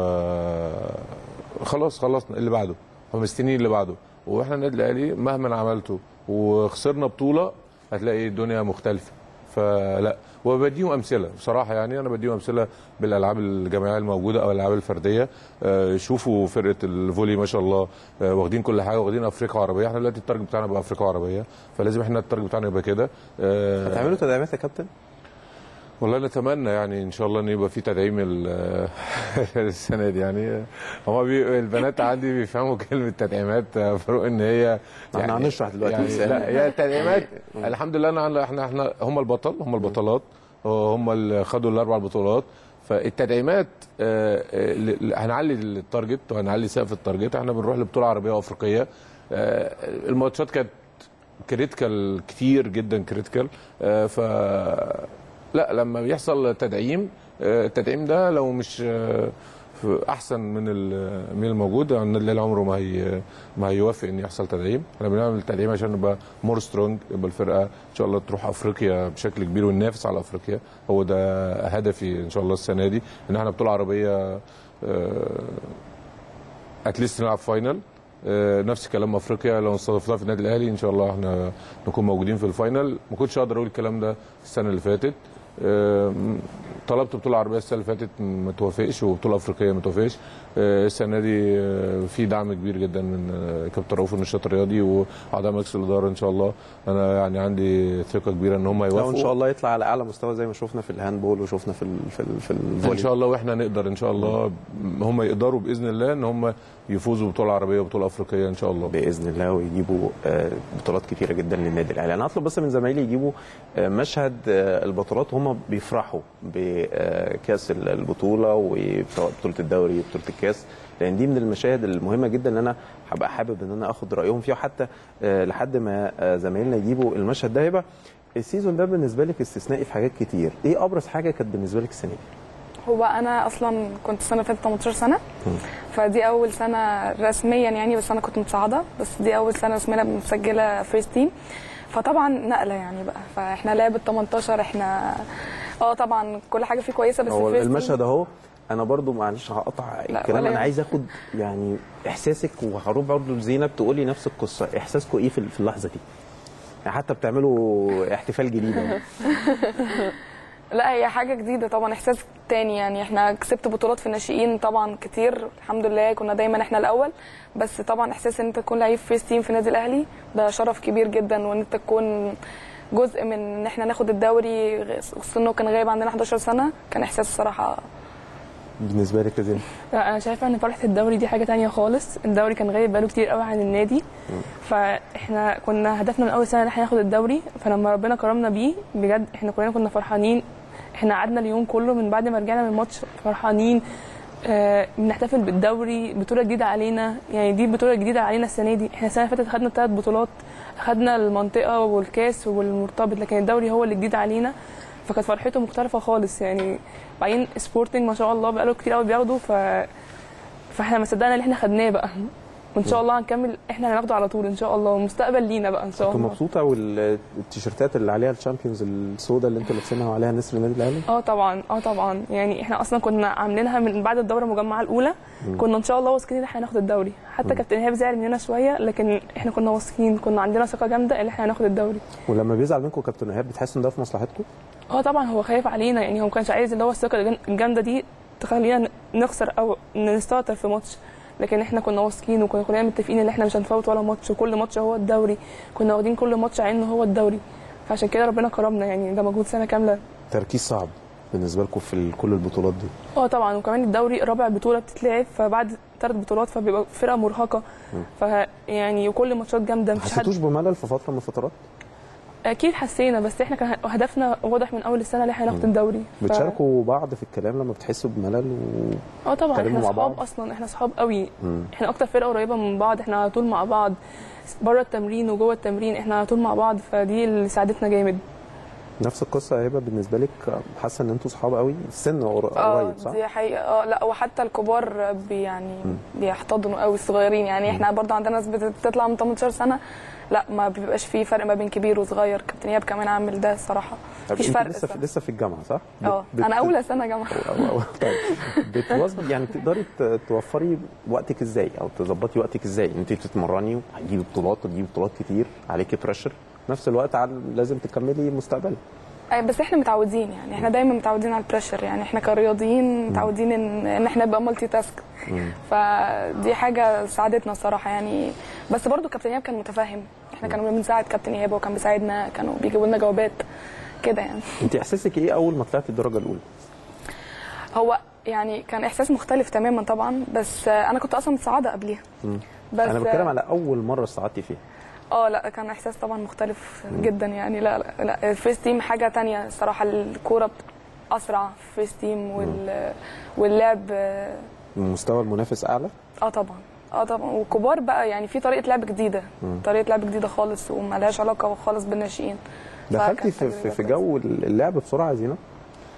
خلاص خلصنا اللي بعده فمستنيين اللي بعده واحنا النادي الاهلي مهما عملته وخسرنا بطوله هتلاقي الدنيا مختلفه فلا وبديهم امثله بصراحه يعني انا بديهم امثله بالالعاب الجماعيه الموجوده او الالعاب الفرديه آه، شوفوا فرقه الفولي ما شاء الله آه، واخدين كل حاجه واخدين افريقيا وعربيه احنا دلوقتي التارجت بتاعنا بقى افريقيا وعربيه فلازم احنا التارجت بتاعنا يبقى كده آه، هتعملوا تدعيمات يا كابتن؟ والله نتمنى يعني ان شاء الله ان يبقى في تدعيم ال- السنه دي يعني هما بي البنات عندي بيفهموا كلمه تدعيمات آه، فاروق ان هي احنا هنشرح دلوقتي يعني مثال. لا هي التدعيمات الحمد لله أنا احنا احنا هم البطل هم البطلات هم اللي خدوا الاربع بطولات فالتدعيمات آه، آه، ل- ل- هنعلي التارجت وهنعلي سقف التارجت احنا بنروح لبطوله عربيه وافريقيه آه، الماتشات كانت كريتيكال كتير جدا كريتيكال ف لا لما بيحصل تدعيم آه، التدعيم ده لو مش آه، في احسن من ال- من الموجود النادي الاهلي عمره ما هي ما هيوافق ان يحصل تدعيم احنا بنعمل تدعيم عشان نبقى مور سترونج يبقى الفرقه ان شاء الله تروح افريقيا بشكل كبير وننافس على افريقيا هو ده هدفي ان شاء الله السنه دي ان احنا بطوله عربيه اتليست نلعب فاينل آه، نفس كلام افريقيا لو استضفناها في النادي الاهلي ان شاء الله احنا نكون موجودين في الفاينل ما كنتش اقدر اقول الكلام ده السنه اللي فاتت آه، طلبت بطوله عربيه السنه اللي فاتت ما توافقش وبطوله افريقيه ما توافقش آه، السنه دي آه، في دعم كبير جدا من آه، كابتن رؤوف النشاط الرياضي واعضاء مجلس الاداره ان شاء الله انا يعني عندي ثقه كبيره ان هم لا يوافقوا وان شاء الله يطلع على اعلى مستوى زي ما شفنا في الهاندبول وشفنا في ال في ال في الفولي ان شاء الله واحنا نقدر ان شاء الله هم يقدروا باذن الله ان هم يفوزوا ببطوله عربيه وبطوله افريقيه ان شاء الله باذن الله ويجيبوا آه، بطولات كتيره جدا للنادي الاهلي انا هطلب بس من زمايلي يجيبوا آه، مشهد آه، البطولات وهم بيفرحوا بكاس البطوله وسواء بطوله الدوري بطوله الكاس الكاس لان دي من المشاهد المهمه جدا ان انا هبقى حابب ان انا اخد رايهم فيها وحتى آه، لحد ما آه، زمايلنا يجيبوا المشهد ده هيبقى السيزون ده بالنسبه لك استثنائي في حاجات كتير ايه ابرز حاجه كانت بالنسبه لك السنه دي هو انا اصلا كنت السنه اللي فاتت 18 سنه فدي اول سنه رسميا يعني بس انا كنت متصاعده بس دي اول سنه رسميا مسجله فيرست تيم فطبعا نقله يعني بقى فاحنا لعبه 18 احنا اه طبعا كل حاجه فيه كويسه بس هو first team- المشهد اهو انا برضو معلش هقطع لا، الكلام ولا انا يهمك. عايز اخد يعني احساسك وهروح برضو لزينب تقولي نفس القصه احساسكم ايه في في اللحظه دي يعني حتى بتعملوا احتفال جديد أهو. لا هي حاجة جديدة طبعا إحساس تاني يعني إحنا كسبت بطولات في الناشئين طبعا كتير الحمد لله كنا دايما إحنا الأول بس طبعا إحساس إن أنت تكون لعيب فيرست تيم في النادي الأهلي ده شرف كبير جدا وإن أنت تكون جزء من إن إحنا ناخد الدوري خصوصا إنه كان غايب عندنا 11 سنة كان إحساس الصراحة بالنسبه لك يا زينب لا انا شايفه ان فرحه الدوري دي حاجه تانية خالص الدوري كان غايب بقاله كتير قوي عن النادي فاحنا كنا هدفنا من اول سنه ان احنا ناخد الدوري فلما ربنا كرمنا بيه بجد احنا كلنا كنا فرحانين احنا قعدنا اليوم كله من بعد ما رجعنا من الماتش فرحانين آه، بنحتفل بالدوري بطوله جديده علينا يعني دي بطوله جديده علينا السنه دي احنا السنه اللي فاتت خدنا ثلاث بطولات خدنا المنطقه والكاس والمرتبط لكن الدوري هو اللي جديد علينا فكانت فرحته مختلفه خالص يعني بعدين سبورتنج ما شاء الله بقاله كتير قوي بياخده ف فاحنا ما صدقنا اللي احنا خدناه بقى وان شاء الله هنكمل احنا هناخده على طول ان شاء الله ومستقبل لينا بقى ان شاء كنت الله مبسوطه والتيشيرتات اللي عليها الشامبيونز السوداء اللي انتوا لابسينها وعليها نسر النادي الاهلي اه طبعا اه طبعا يعني احنا اصلا كنا عاملينها من بعد الدوره المجمعه الاولى كنا ان شاء الله واثقين ان احنا هناخد الدوري حتى كابتن ايهاب زعل مننا شويه لكن احنا كنا واثقين كنا عندنا ثقه جامده ان احنا هناخد الدوري ولما بيزعل منكم كابتن ايهاب بتحسوا ان ده في مصلحتكم اه طبعا هو خايف علينا يعني هو ما كانش عايز اللي هو الثقه الجن- الجامده دي تخلينا نخسر او نستهتر في ماتش لكن احنا كنا واثقين وكنا كلنا متفقين ان احنا مش هنفوت ولا ماتش وكل ماتش هو الدوري كنا واخدين كل ماتش على انه هو الدوري فعشان كده ربنا كرمنا يعني ده مجهود سنه كامله تركيز صعب بالنسبه لكم في ال- كل البطولات دي اه طبعا وكمان الدوري رابع بطوله بتتلعب فبعد ثلاث بطولات فبيبقى فرقه مرهقه فيعني وكل ماتشات جامده ما مفيش حسيتوش بملل في فتره من الفترات اكيد حسينا بس احنا كان هدفنا واضح من اول السنه ان احنا ناخد الدوري ف- بتشاركوا بعض في الكلام لما بتحسوا بملل و... اه طبعا تتكلموا احنا مع بعض؟ صحاب اصلا احنا صحاب قوي مم. احنا اكتر فرقه قريبه من بعض احنا على طول مع بعض بره التمرين وجوه التمرين احنا على طول مع بعض فدي اللي ساعدتنا جامد نفس القصه هيبقى بالنسبه لك حاسه ان انتوا صحاب قوي السن قر- اه قريب صح؟ دي حقيقة اه لا وحتى الكبار بي يعني بيحتضنوا قوي الصغيرين يعني احنا برضه عندنا ناس بتطلع من 18 سنة لا ما بيبقاش في فرق ما بين كبير وصغير كابتن ايهاب كمان عامل ده الصراحة طب مفيش انت فرق لسه في الصراحة. لسه في الجامعه صح؟ اه بت- انا اولى سنة جامعة أو أو طيب بتوظف يعني تقدري ت- توفري وقتك ازاي او تظبطي وقتك ازاي انت بتتمرني وهتجيبي بطولات وتجيبي بطولات كتير عليكي بريشر في نفس الوقت على لازم تكملي مستقبلك أي بس احنا متعودين يعني احنا دايما متعودين على البريشر يعني احنا كرياضيين متعودين ان ان احنا نبقى مالتي تاسك فدي حاجه ساعدتنا الصراحه يعني بس برضو كابتن ايهاب كان متفاهم احنا كنا بنساعد كابتن ايهاب وكان بيساعدنا كانوا بيجيبوا لنا جوابات كده يعني انت احساسك ايه اول ما طلعتي الدرجه الاولى؟ هو يعني كان احساس مختلف تماما طبعا بس آه، انا كنت اصلا متصاعده قبليها بس انا بتكلم على اول مره استعدتي فيها اه لا كان احساس طبعا مختلف جدا يعني لا لا, لا الفيرست تيم حاجه تانية الصراحه الكوره اسرع في الفيرست تيم وال واللعب اه مستوى المنافس اعلى آه طبعا اه طبعا وكبار بقى يعني في طريقه لعب جديده طريقه لعب جديده خالص وما لهاش علاقه خالص بالناشئين دخلتي فكانت في, في, تجربة في كويسة. جو اللعب بسرعه يا زينب؟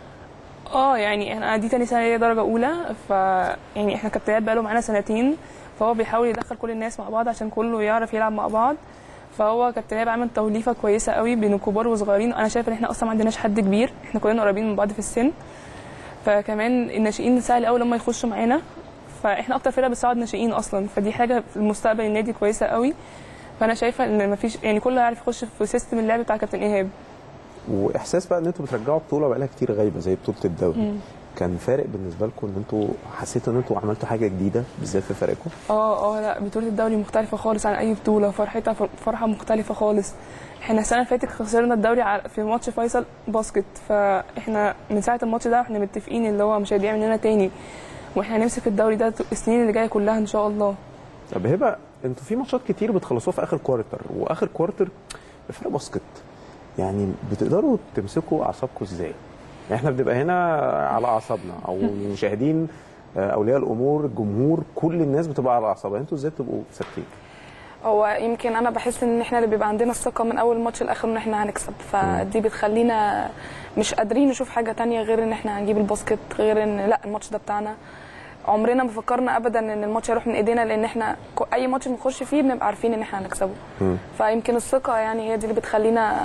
اه يعني انا دي تاني سنه ليا درجه اولى ف يعني احنا كابتن ايهاب بقاله معانا سنتين فهو بيحاول يدخل كل الناس مع بعض عشان كله يعرف يلعب مع بعض فهو كابتن ايهاب عامل توليفه كويسه قوي بين الكبار والصغيرين انا شايف ان احنا اصلا ما عندناش حد كبير احنا كلنا قريبين من بعض في السن فكمان الناشئين سهل قوي لما يخشوا معانا فاحنا اكتر فرقه بتساعد ناشئين اصلا فدي حاجه في المستقبل النادي كويسه قوي فانا شايفه ان مفيش يعني كله يعرف يخش في سيستم اللعب بتاع كابتن ايهاب واحساس بقى ان انتوا بترجعوا بطوله بقالها كتير غايبه زي بطوله الدوري كان فارق بالنسبه لكم ان انتوا حسيتوا ان انتوا عملتوا حاجه جديده بالذات في فريقكم اه اه لا بطولة الدوري مختلفة خالص عن أي بطولة فرحتها فر- فرحة مختلفة خالص احنا السنة اللي فاتت خسرنا الدوري على- في ماتش فيصل باسكت فاحنا من ساعة الماتش ده احنا متفقين اللي هو مش هيضيع مننا تاني واحنا هنمسك الدوري ده السنين اللي جاية كلها إن شاء الله طب هبه انتوا في ماتشات كتير بتخلصوها في اخر كوارتر واخر كوارتر فرق باسكت يعني بتقدروا تمسكوا اعصابكم ازاي؟ يعني احنا بنبقى هنا على اعصابنا او المشاهدين آه، اولياء الامور الجمهور كل الناس بتبقى على اعصابها انتوا ازاي بتبقوا ثابتين هو يمكن انا بحس ان احنا اللي بيبقى عندنا الثقه من اول ماتش لاخر ان احنا هنكسب فدي بتخلينا مش قادرين نشوف حاجه تانية غير ان احنا هنجيب الباسكت غير ان لا الماتش ده بتاعنا عمرنا ما فكرنا ابدا ان الماتش هيروح من ايدينا لان احنا ك- اي ماتش بنخش فيه بنبقى عارفين ان احنا هنكسبه فيمكن الثقه يعني هي دي اللي بتخلينا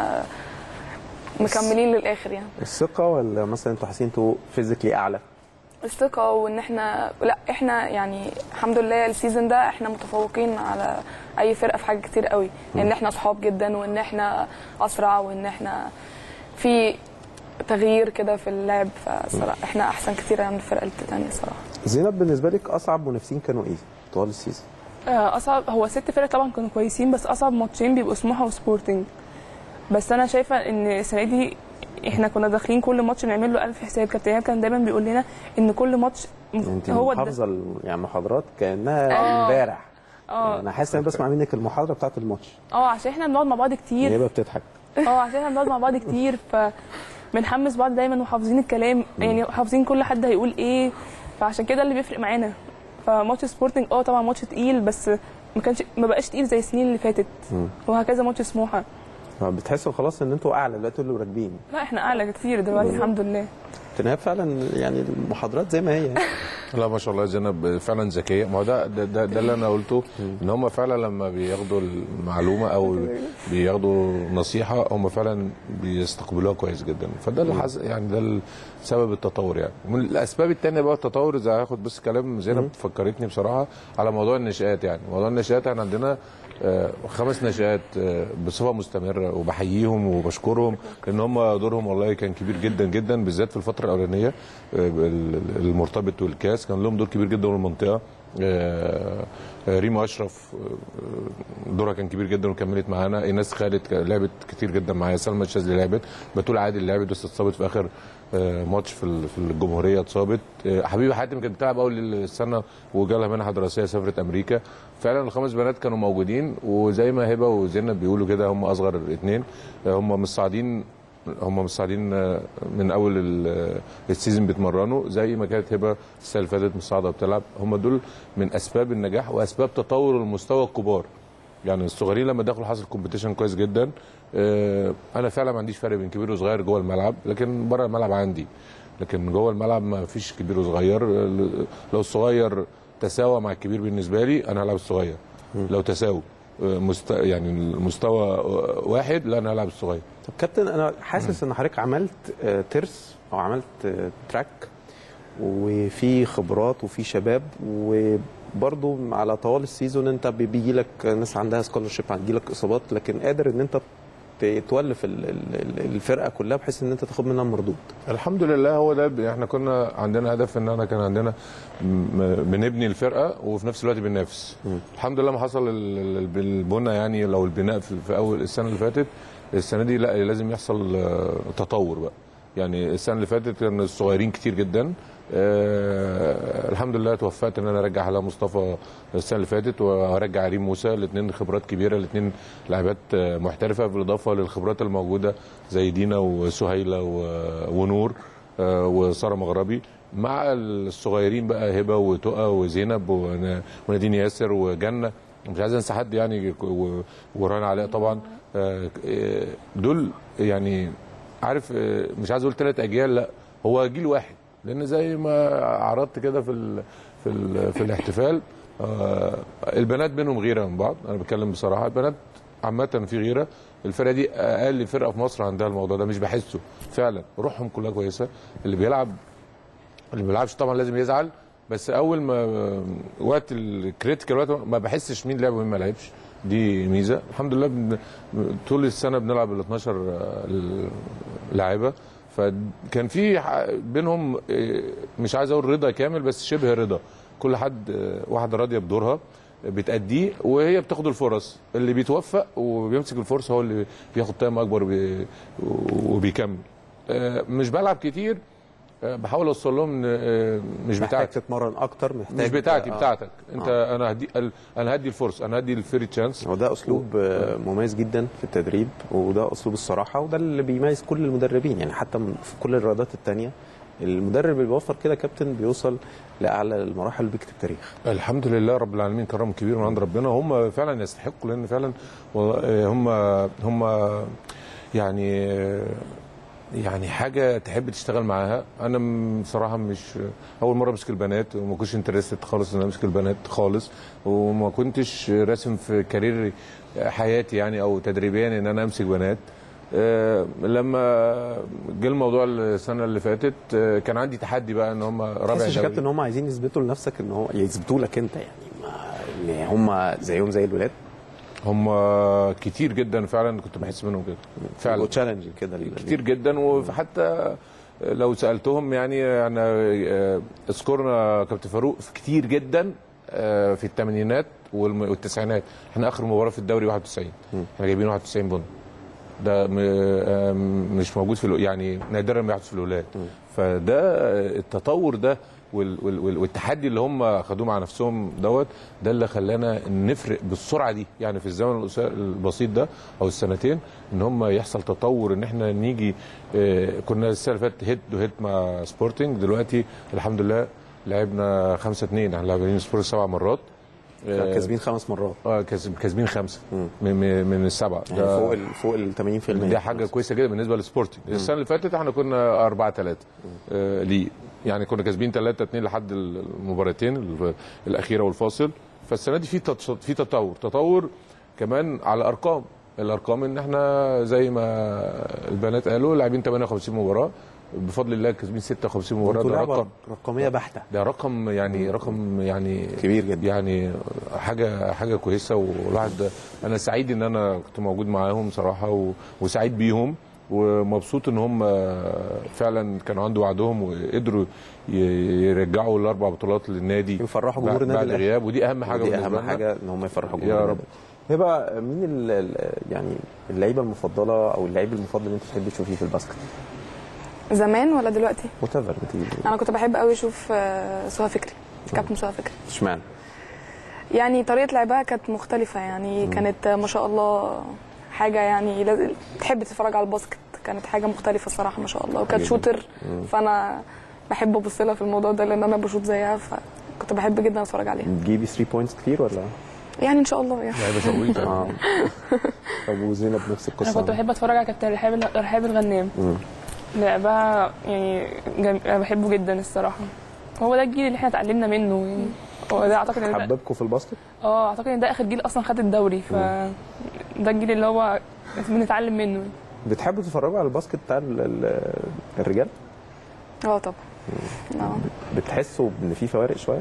مكملين للاخر يعني الثقه ولا مثلا انتوا حاسين انتوا فيزيكلي اعلى الثقة وان احنا لا احنا يعني الحمد لله السيزون ده احنا متفوقين على اي فرقة في حاجات كتير قوي ان احنا اصحاب جدا وان احنا اسرع وان احنا في تغيير كده في اللعب فصراحة احنا احسن كتير عن الفرقة التانية صراحة زينب بالنسبه لك اصعب منافسين كانوا ايه طوال السيزون آه، اصعب هو ست فرق طبعا كانوا كويسين بس اصعب ماتشين بيبقوا سموحه وسبورتنج بس انا شايفه ان السنه دي احنا كنا داخلين كل ماتش نعمل له ألف حساب كابتن إيهاب كان دايما بيقول لنا ان كل ماتش انت هو ده محافظه ال- يعني محاضرات كانها آه. امبارح اه انا حاسس ان انا بسمع منك المحاضره بتاعت الماتش اه عشان احنا بنقعد مع بعض كتير هبه بتضحك اه عشان احنا بنقعد مع بعض كتير ف بنحمس بعض دايما وحافظين الكلام يعني حافظين كل حد هيقول ايه فعشان كده اللي بيفرق معانا فماتش سبورتنج اه طبعا ماتش تقيل بس ما كانش ما بقاش تقيل زي السنين اللي فاتت مم. وهكذا ماتش سموحه بتحسوا خلاص ان انتوا اعلى دلوقتي اللي راكبين لا احنا اعلى كتير دلوقتي الحمد لله تنهاب فعلا يعني المحاضرات زي ما هي يعني. لا ما شاء الله زينب فعلا ذكيه ما هو ده ده, ده, ده اللي انا قلته ان هم فعلا لما بياخدوا المعلومه او بياخدوا نصيحه هم فعلا بيستقبلوها كويس جدا فده اللي حز... يعني ده سبب التطور يعني من الاسباب الثانيه بقى التطور اذا هاخد بس كلام زينب فكرتني بصراحه على موضوع النشات يعني موضوع النشات احنا عندنا آه، خمس نشات آه، بصفه مستمره وبحييهم وبشكرهم لان هم دورهم والله كان كبير جدا جدا بالذات في الفتره الاولانيه آه، ال- المرتبط والكاس كان لهم دور كبير جدا في المنطقه آه، آه، ريما اشرف آه، دورها كان كبير جدا وكملت معانا ايناس خالد كان- لعبت كتير جدا معايا سلمى الشاذلي لعبت بتول عادل لعبت بس اتصابت في اخر آه، ماتش في ال- في الجمهوريه اتصابت آه، حبيبه حاتم كانت بتلعب اول السنه وجالها منحه دراسيه سافرت امريكا فعلا الخمس بنات كانوا موجودين وزي ما هبه وزينب بيقولوا كده هم اصغر الاثنين هم مصعدين هم مصعدين آه، من اول ال- السيزون بيتمرنوا زي ما كانت هبه السنه اللي فاتت مصعده بتلعب هم دول من اسباب النجاح واسباب تطور المستوى الكبار يعني الصغيرين لما دخلوا حصل كومبيتيشن كويس جدا آه، انا فعلا ما عنديش فرق بين كبير وصغير جوه الملعب لكن بره الملعب عندي لكن جوه الملعب ما فيش كبير وصغير آه، لو الصغير تساوى مع الكبير بالنسبه لي انا هلعب الصغير لو تساوي آه، مست... يعني المستوى آه، واحد لا انا هلعب الصغير طب كابتن انا حاسس ان حضرتك عملت آه، ترس او عملت آه، تراك وفي خبرات وفي شباب وبرضو على طوال السيزون انت بي- بيجي لك ناس عندها سكولرشيب هتجي لك اصابات لكن قادر ان انت ت- تولف ال- ال- ال- الفرقه كلها بحيث ان انت تاخد منها مردود الحمد لله هو ده ب- احنا كنا عندنا هدف ان انا كان عندنا م- بنبني الفرقه وفي نفس الوقت بننافس الحمد لله ما حصل ال- ال- بالبنى يعني لو البناء في في اول السنه اللي فاتت السنه دي لا لازم يحصل آه، تطور بقى يعني السنه اللي فاتت كان الصغيرين كتير جدا آه الحمد لله توفقت ان انا ارجع على مصطفى السنه اللي فاتت وارجع ريم موسى الاثنين خبرات كبيره الاثنين لاعبات آه، محترفه بالاضافه للخبرات الموجوده زي دينا وسهيله و- ونور آه، وساره مغربي مع الصغيرين بقى هبه وتقى وزينب ون- ونادين ياسر وجنه مش عايز انسى حد يعني و- ورنا علاء طبعا آه، آه، دول يعني عارف آه، مش عايز اقول ثلاث اجيال لا هو جيل واحد لان زي ما عرضت كده في ال في ال في الاحتفال آه، البنات بينهم غيره من بعض انا بتكلم بصراحه البنات عامه في غيره الفرقه دي اقل فرقه في مصر عندها الموضوع ده مش بحسه فعلا روحهم كلها كويسه اللي بيلعب اللي ما بيلعبش طبعا لازم يزعل بس اول ما وقت الكريتيكال وقت ما بحسش مين لعب ومين ما لعبش دي ميزه الحمد لله بن... طول السنه بنلعب ال 12 لاعيبه فكان في ح- بينهم آه، مش عايز اقول رضا كامل بس شبه رضا كل حد آه، واحده راضيه بدورها بتأديه وهي بتاخد الفرص اللي بيتوفق وبيمسك الفرصه هو اللي بياخد تايم اكبر وبي... وبيكمل آه، مش بلعب كتير آه، بحاول اوصل لهم ان آه، مش محتاج بتاعتي تتمرن اكتر محتاج مش بتاعتي آه. بتاعتك انت آه. انا هدي ال- انا هدي الفرصه انا هدي الفيري تشانس هو ده اسلوب آه، مميز جدا في التدريب وده اسلوب الصراحه وده اللي بيميز كل المدربين يعني حتى من- في كل الرياضات التانية المدرب اللي بيوفر كده كابتن بيوصل لاعلى المراحل بيكتب تاريخ الحمد لله رب العالمين كرم كبير من عند ربنا هم فعلا يستحقوا لان فعلا والله هم هم يعني يعني حاجه تحب تشتغل معاها انا م- بصراحه مش اول مره امسك البنات وما كنتش انترستد خالص ان انا امسك البنات خالص وما كنتش راسم في كارير حياتي يعني او تدريبيا ان انا امسك بنات آه، لما جه الموضوع السنه اللي فاتت آه، كان عندي تحدي بقى ان هم رابع تحسش يا دوري. كابتن ان هم عايزين يثبتوا لنفسك ان هو يثبتوا لك انت يعني ما ان هم زيهم زي الولاد هم كتير جدا فعلا كنت بحس منهم كده فعلا تشالنجينج كده ال- كتير جدا وحتى لو سالتهم يعني احنا آه، اذكرنا كابتن فاروق في كتير جدا آه، في الثمانينات والم- والتسعينات احنا اخر مباراه في الدوري 91 احنا جايبين 91 بونت ده م- آه، مش موجود في الو- يعني نادرا ما يحدث في الولاد فده آه، التطور ده وال- وال- وال- والتحدي اللي هم خدوه مع نفسهم دوت ده اللي خلانا نفرق بالسرعه دي يعني في الزمن القصير- البسيط ده او السنتين ان هم يحصل تطور ان احنا نيجي آه، كنا السنه اللي فاتت هيد تو هيد مع سبورتنج دلوقتي الحمد لله لعبنا 5 2 احنا لاعبين سبورت سبع مرات آه، كاسبين خمس مرات اه كاسب- كاسبين خمسه من, من من السبعه يعني فوق ال فوق ال 80% دي حاجه كويسه جدا بالنسبه للسبورتنج السنه اللي فاتت احنا كنا 4 3 آه ليه يعني كنا كاسبين 3 2 لحد المباراتين ال- الاخيره والفاصل فالسنه دي في تط- في تطور تطور كمان على ارقام الارقام ان احنا زي ما البنات قالوا لاعبين 58 مباراه بفضل الله كاسبين 56 مباراه انتوا ده لعبة رقم رقميه بحته ده رقم يعني رقم يعني كبير جدا يعني حاجه حاجه كويسه والواحد انا سعيد ان انا كنت موجود معاهم صراحه و- وسعيد بيهم ومبسوط ان هم فعلا كانوا عنده وعدهم وقدروا ي- يرجعوا الاربع بطولات للنادي يفرحوا جمهور بعد- النادي بعد الأهلي. غياب ودي اهم حاجه دي بالنسبة اهم لنا. حاجه ان هم يفرحوا يا جمهور رب. النادي. هبه مين ال ال- يعني اللعيبه المفضله او اللعيب المفضل اللي انت تحبي تشوفيه في الباسكت؟ زمان ولا دلوقتي وات ايفر بتيجي انا كنت بحب قوي اشوف آه، سهى فكري كابتن سهى فكري اشمعنى؟ يعني طريقه لعبها كانت مختلفه يعني كانت آه، ما شاء الله حاجه يعني لازم تحب تتفرج على الباسكت كانت حاجه مختلفه الصراحه ما شاء الله وكانت جداً. شوتر مم. فانا بحب ابص لها في الموضوع ده لان انا بشوط زيها فكنت بحب جدا اتفرج عليها بتجيبي 3 بوينتس كتير ولا؟ يعني ان شاء الله يعني لعيبه شويطه اه طب وزينب نفس انا القصه كنت بحب اتفرج على كابتن رحاب رحاب الغنام مم. لعبها يعني جم... أنا بحبه جدا الصراحه هو ده الجيل اللي احنا اتعلمنا منه يعني هو ده اعتقد ان ده حببكم في الباسكت؟ اه اعتقد ان ده اخر جيل اصلا خد الدوري ف ده الجيل اللي هو بنتعلم منه بتحبوا تتفرجوا على الباسكت بتاع ال- ال- الرجال؟ اه طبعا اه بتحسوا ان في فوارق شويه؟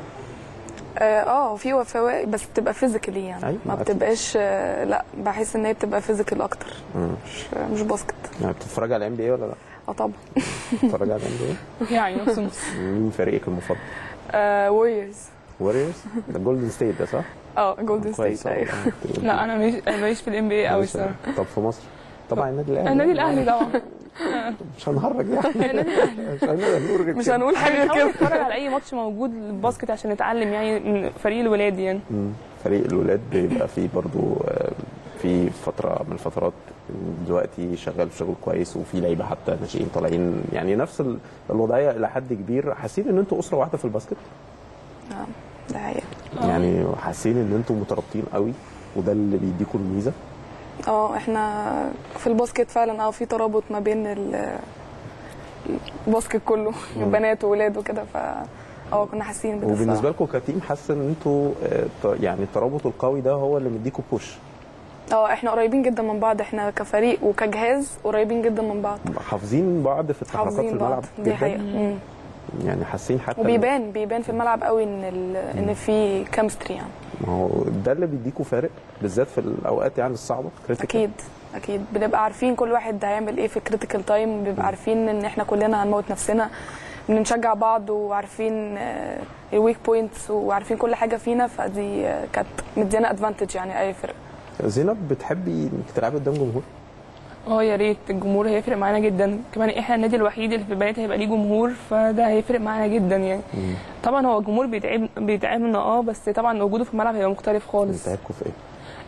اه آه، في فوائد بس بتبقى فيزيكالي يعني أيوة، ما أكيد. بتبقاش آه، لا بحس ان هي بتبقى فيزيكال اكتر مم. مش مش باسكت يعني بتتفرجي على ام بي اي ولا لا؟ اه طبعا بتتفرجي على ام بي اي؟ يعني نص نص مين فريقك المفضل؟ ووريرز واريورز؟ ده جولدن ستيت ده صح؟ اه جولدن كويس ستيت ايوه أوي. لا انا ماليش أنا ماليش في الام بي اي قوي كويس أوي. الصراحه طب في مصر؟ طبعا النادي الاهلي النادي الاهلي طبعا مش هنهرج يعني مش هنهرج مش هنقول حاجه بنحاول كده نتفرج على اي ماتش موجود للباسكت عشان نتعلم يعني من فريق الولاد يعني مم. فريق الولاد بيبقى فيه برضو آه، في فتره من الفترات دلوقتي شغال في شغل كويس وفي لعيبه حتى ناشئين طالعين يعني نفس ال- الوضعيه الى حد كبير حاسين ان انتوا اسره واحده في الباسكت اه ده حقيقة يعني حاسين ان انتوا مترابطين قوي وده اللي بيديكم الميزه اه احنا في الباسكت فعلا اه في ترابط ما بين ال- الباسكت كله بنات وولاد وكده ف اه كنا حاسين بده وبالنسبه الصراحة. لكم كتيم حاسس ان انتوا آه، ط- يعني الترابط القوي ده هو اللي مديكم بوش اه احنا قريبين جدا من بعض احنا كفريق وكجهاز قريبين جدا من بعض حافظين بعض في التحركات في حافظين بعض الملعب دي حقيقة مم. يعني حاسين حتى إن- وبيبان بيبان في الملعب قوي ان ال... ان في كيمستري يعني ما هو ده اللي بيديكوا فارق بالذات في الاوقات يعني الصعبه critical. اكيد اكيد بنبقى عارفين كل واحد هيعمل ايه في الكريتيكال تايم بنبقى عارفين ان احنا كلنا هنموت نفسنا بنشجع بعض وعارفين الويك بوينتس وعارفين كل حاجه فينا فدي آه، كانت مدينا ادفانتج يعني اي فرق زينب بتحبي انك تلعبي قدام جمهور اه يا ريت الجمهور هيفرق معانا جدا كمان احنا النادي الوحيد اللي في البنات هيبقى ليه جمهور فده هيفرق معانا جدا يعني طبعا هو الجمهور بيتعب بيتعبنا اه بس طبعا وجوده في الملعب هيبقى مختلف خالص بتاعتكم في ايه؟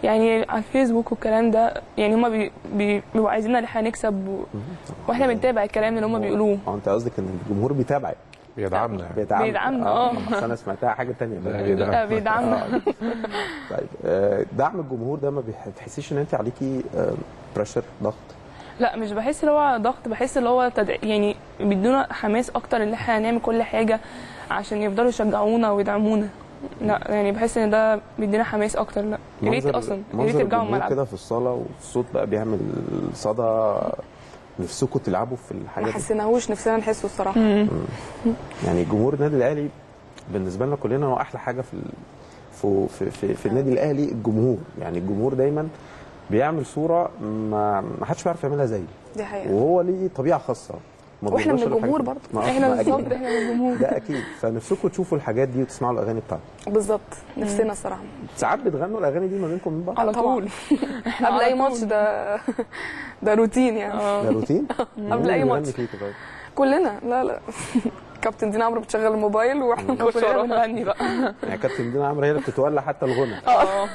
يعني على الفيسبوك والكلام ده يعني هما بي بي بيبقوا عايزيننا ان احنا نكسب و... واحنا بنتابع الكلام اللي هما بيقولوه اه انت قصدك ان الجمهور بيتابعك بيدعمنا يعني. بيدعمك بيدعمنا، اه. بس انا سمعتها حاجه ثانيه لا، بيدعم. لا بيدعمنا طيب آه، دعم الجمهور ده ما بتحسيش ان انت عليكي بريشر ضغط لا مش بحس اللي هو ضغط بحس اللي هو تدع... يعني بيدونا حماس اكتر ان احنا هنعمل كل حاجه عشان يفضلوا يشجعونا ويدعمونا لا يعني بحس ان ده بيدينا حماس اكتر لا يا ريت منظر- اصلا يا ريت منظر يرجعوا الجمهور الملعب كده في الصاله والصوت بقى بيعمل صدى نفسكم تلعبوا في ما الحاجه دي حسيناهوش نفسنا نحسه الصراحه مم. يعني جمهور النادي الاهلي بالنسبه لنا كلنا هو احلى حاجه في ال- في في, في, في النادي الاهلي الجمهور يعني الجمهور دايما بيعمل صوره ما ما حدش بيعرف يعملها زيه دي حقيقه وهو ليه طبيعه خاصه ما واحنا من بيقدرش الحاجة الجمهور دي. برضه. ما- احنا ما أكيد. بالظبط احنا من الجمهور ده اكيد فنفسكم تشوفوا الحاجات دي وتسمعوا الاغاني بتاعتها بالظبط نفسنا الصراحه ساعات بتغنوا الاغاني دي ما بينكم من بعض على طبعاً. طول قبل اي على ماتش طول. ده ده روتين يعني ده روتين قبل أي ماتش. فيك طيب كلنا لا لا كابتن دينا عمرو بتشغل الموبايل واحنا نخش كلنا وراها بنغني بقى يعني كابتن دينا عمرو هي اللي بتتولى حتى الغنى اه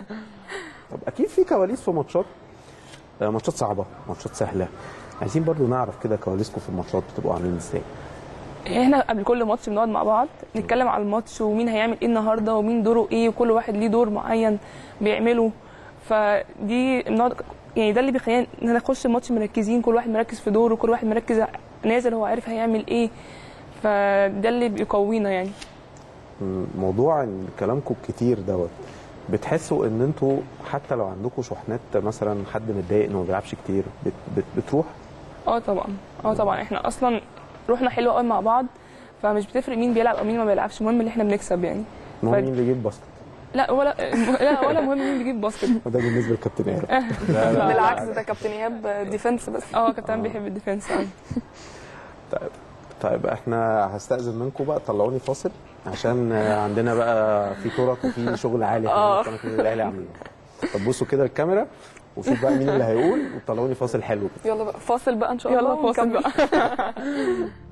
طب اكيد في كواليس في ماتشات آه، ماتشات صعبه ماتشات سهله عايزين برضو نعرف كده كواليسكم في الماتشات بتبقوا عاملين ازاي احنا قبل كل ماتش بنقعد مع بعض نتكلم على الماتش ومين هيعمل ايه النهارده ومين دوره ايه وكل واحد ليه دور معين بيعمله فدي بنقعد يعني ده اللي بيخلينا ان احنا نخش الماتش مركزين كل واحد مركز في دوره كل واحد مركز نازل هو عارف هيعمل ايه فده اللي بيقوينا يعني مم، موضوع ان كلامكم كتير دوت بتحسوا ان انتوا حتى لو عندكم شحنات مثلا حد متضايق انه ما بيلعبش كتير بت بت بتروح اه طبعا اه طبعا احنا اصلا روحنا حلوه قوي مع بعض فمش بتفرق مين بيلعب او مين ما بيلعبش المهم ان احنا بنكسب يعني المهم ف- مين اللي يجيب باسكت لا ولا لا ولا مهم مين بيجيب باسكت وده بالنسبه للكابتن ايهاب بالعكس ده كابتن ايهاب ديفنس بس اه كابتن بيحب الديفنس قوي طيب طيب احنا هستأذن منكم بقى طلعوني فاصل عشان آه، عندنا بقى في طرق وفي شغل عالي آه. احنا في الاهلي عاملينه طب بصوا كده الكاميرا وشوف بقى مين اللي هيقول وطلعوني فاصل حلو كده يلا بقى فاصل بقى ان شاء الله يلا فاصل ونكمل. بقى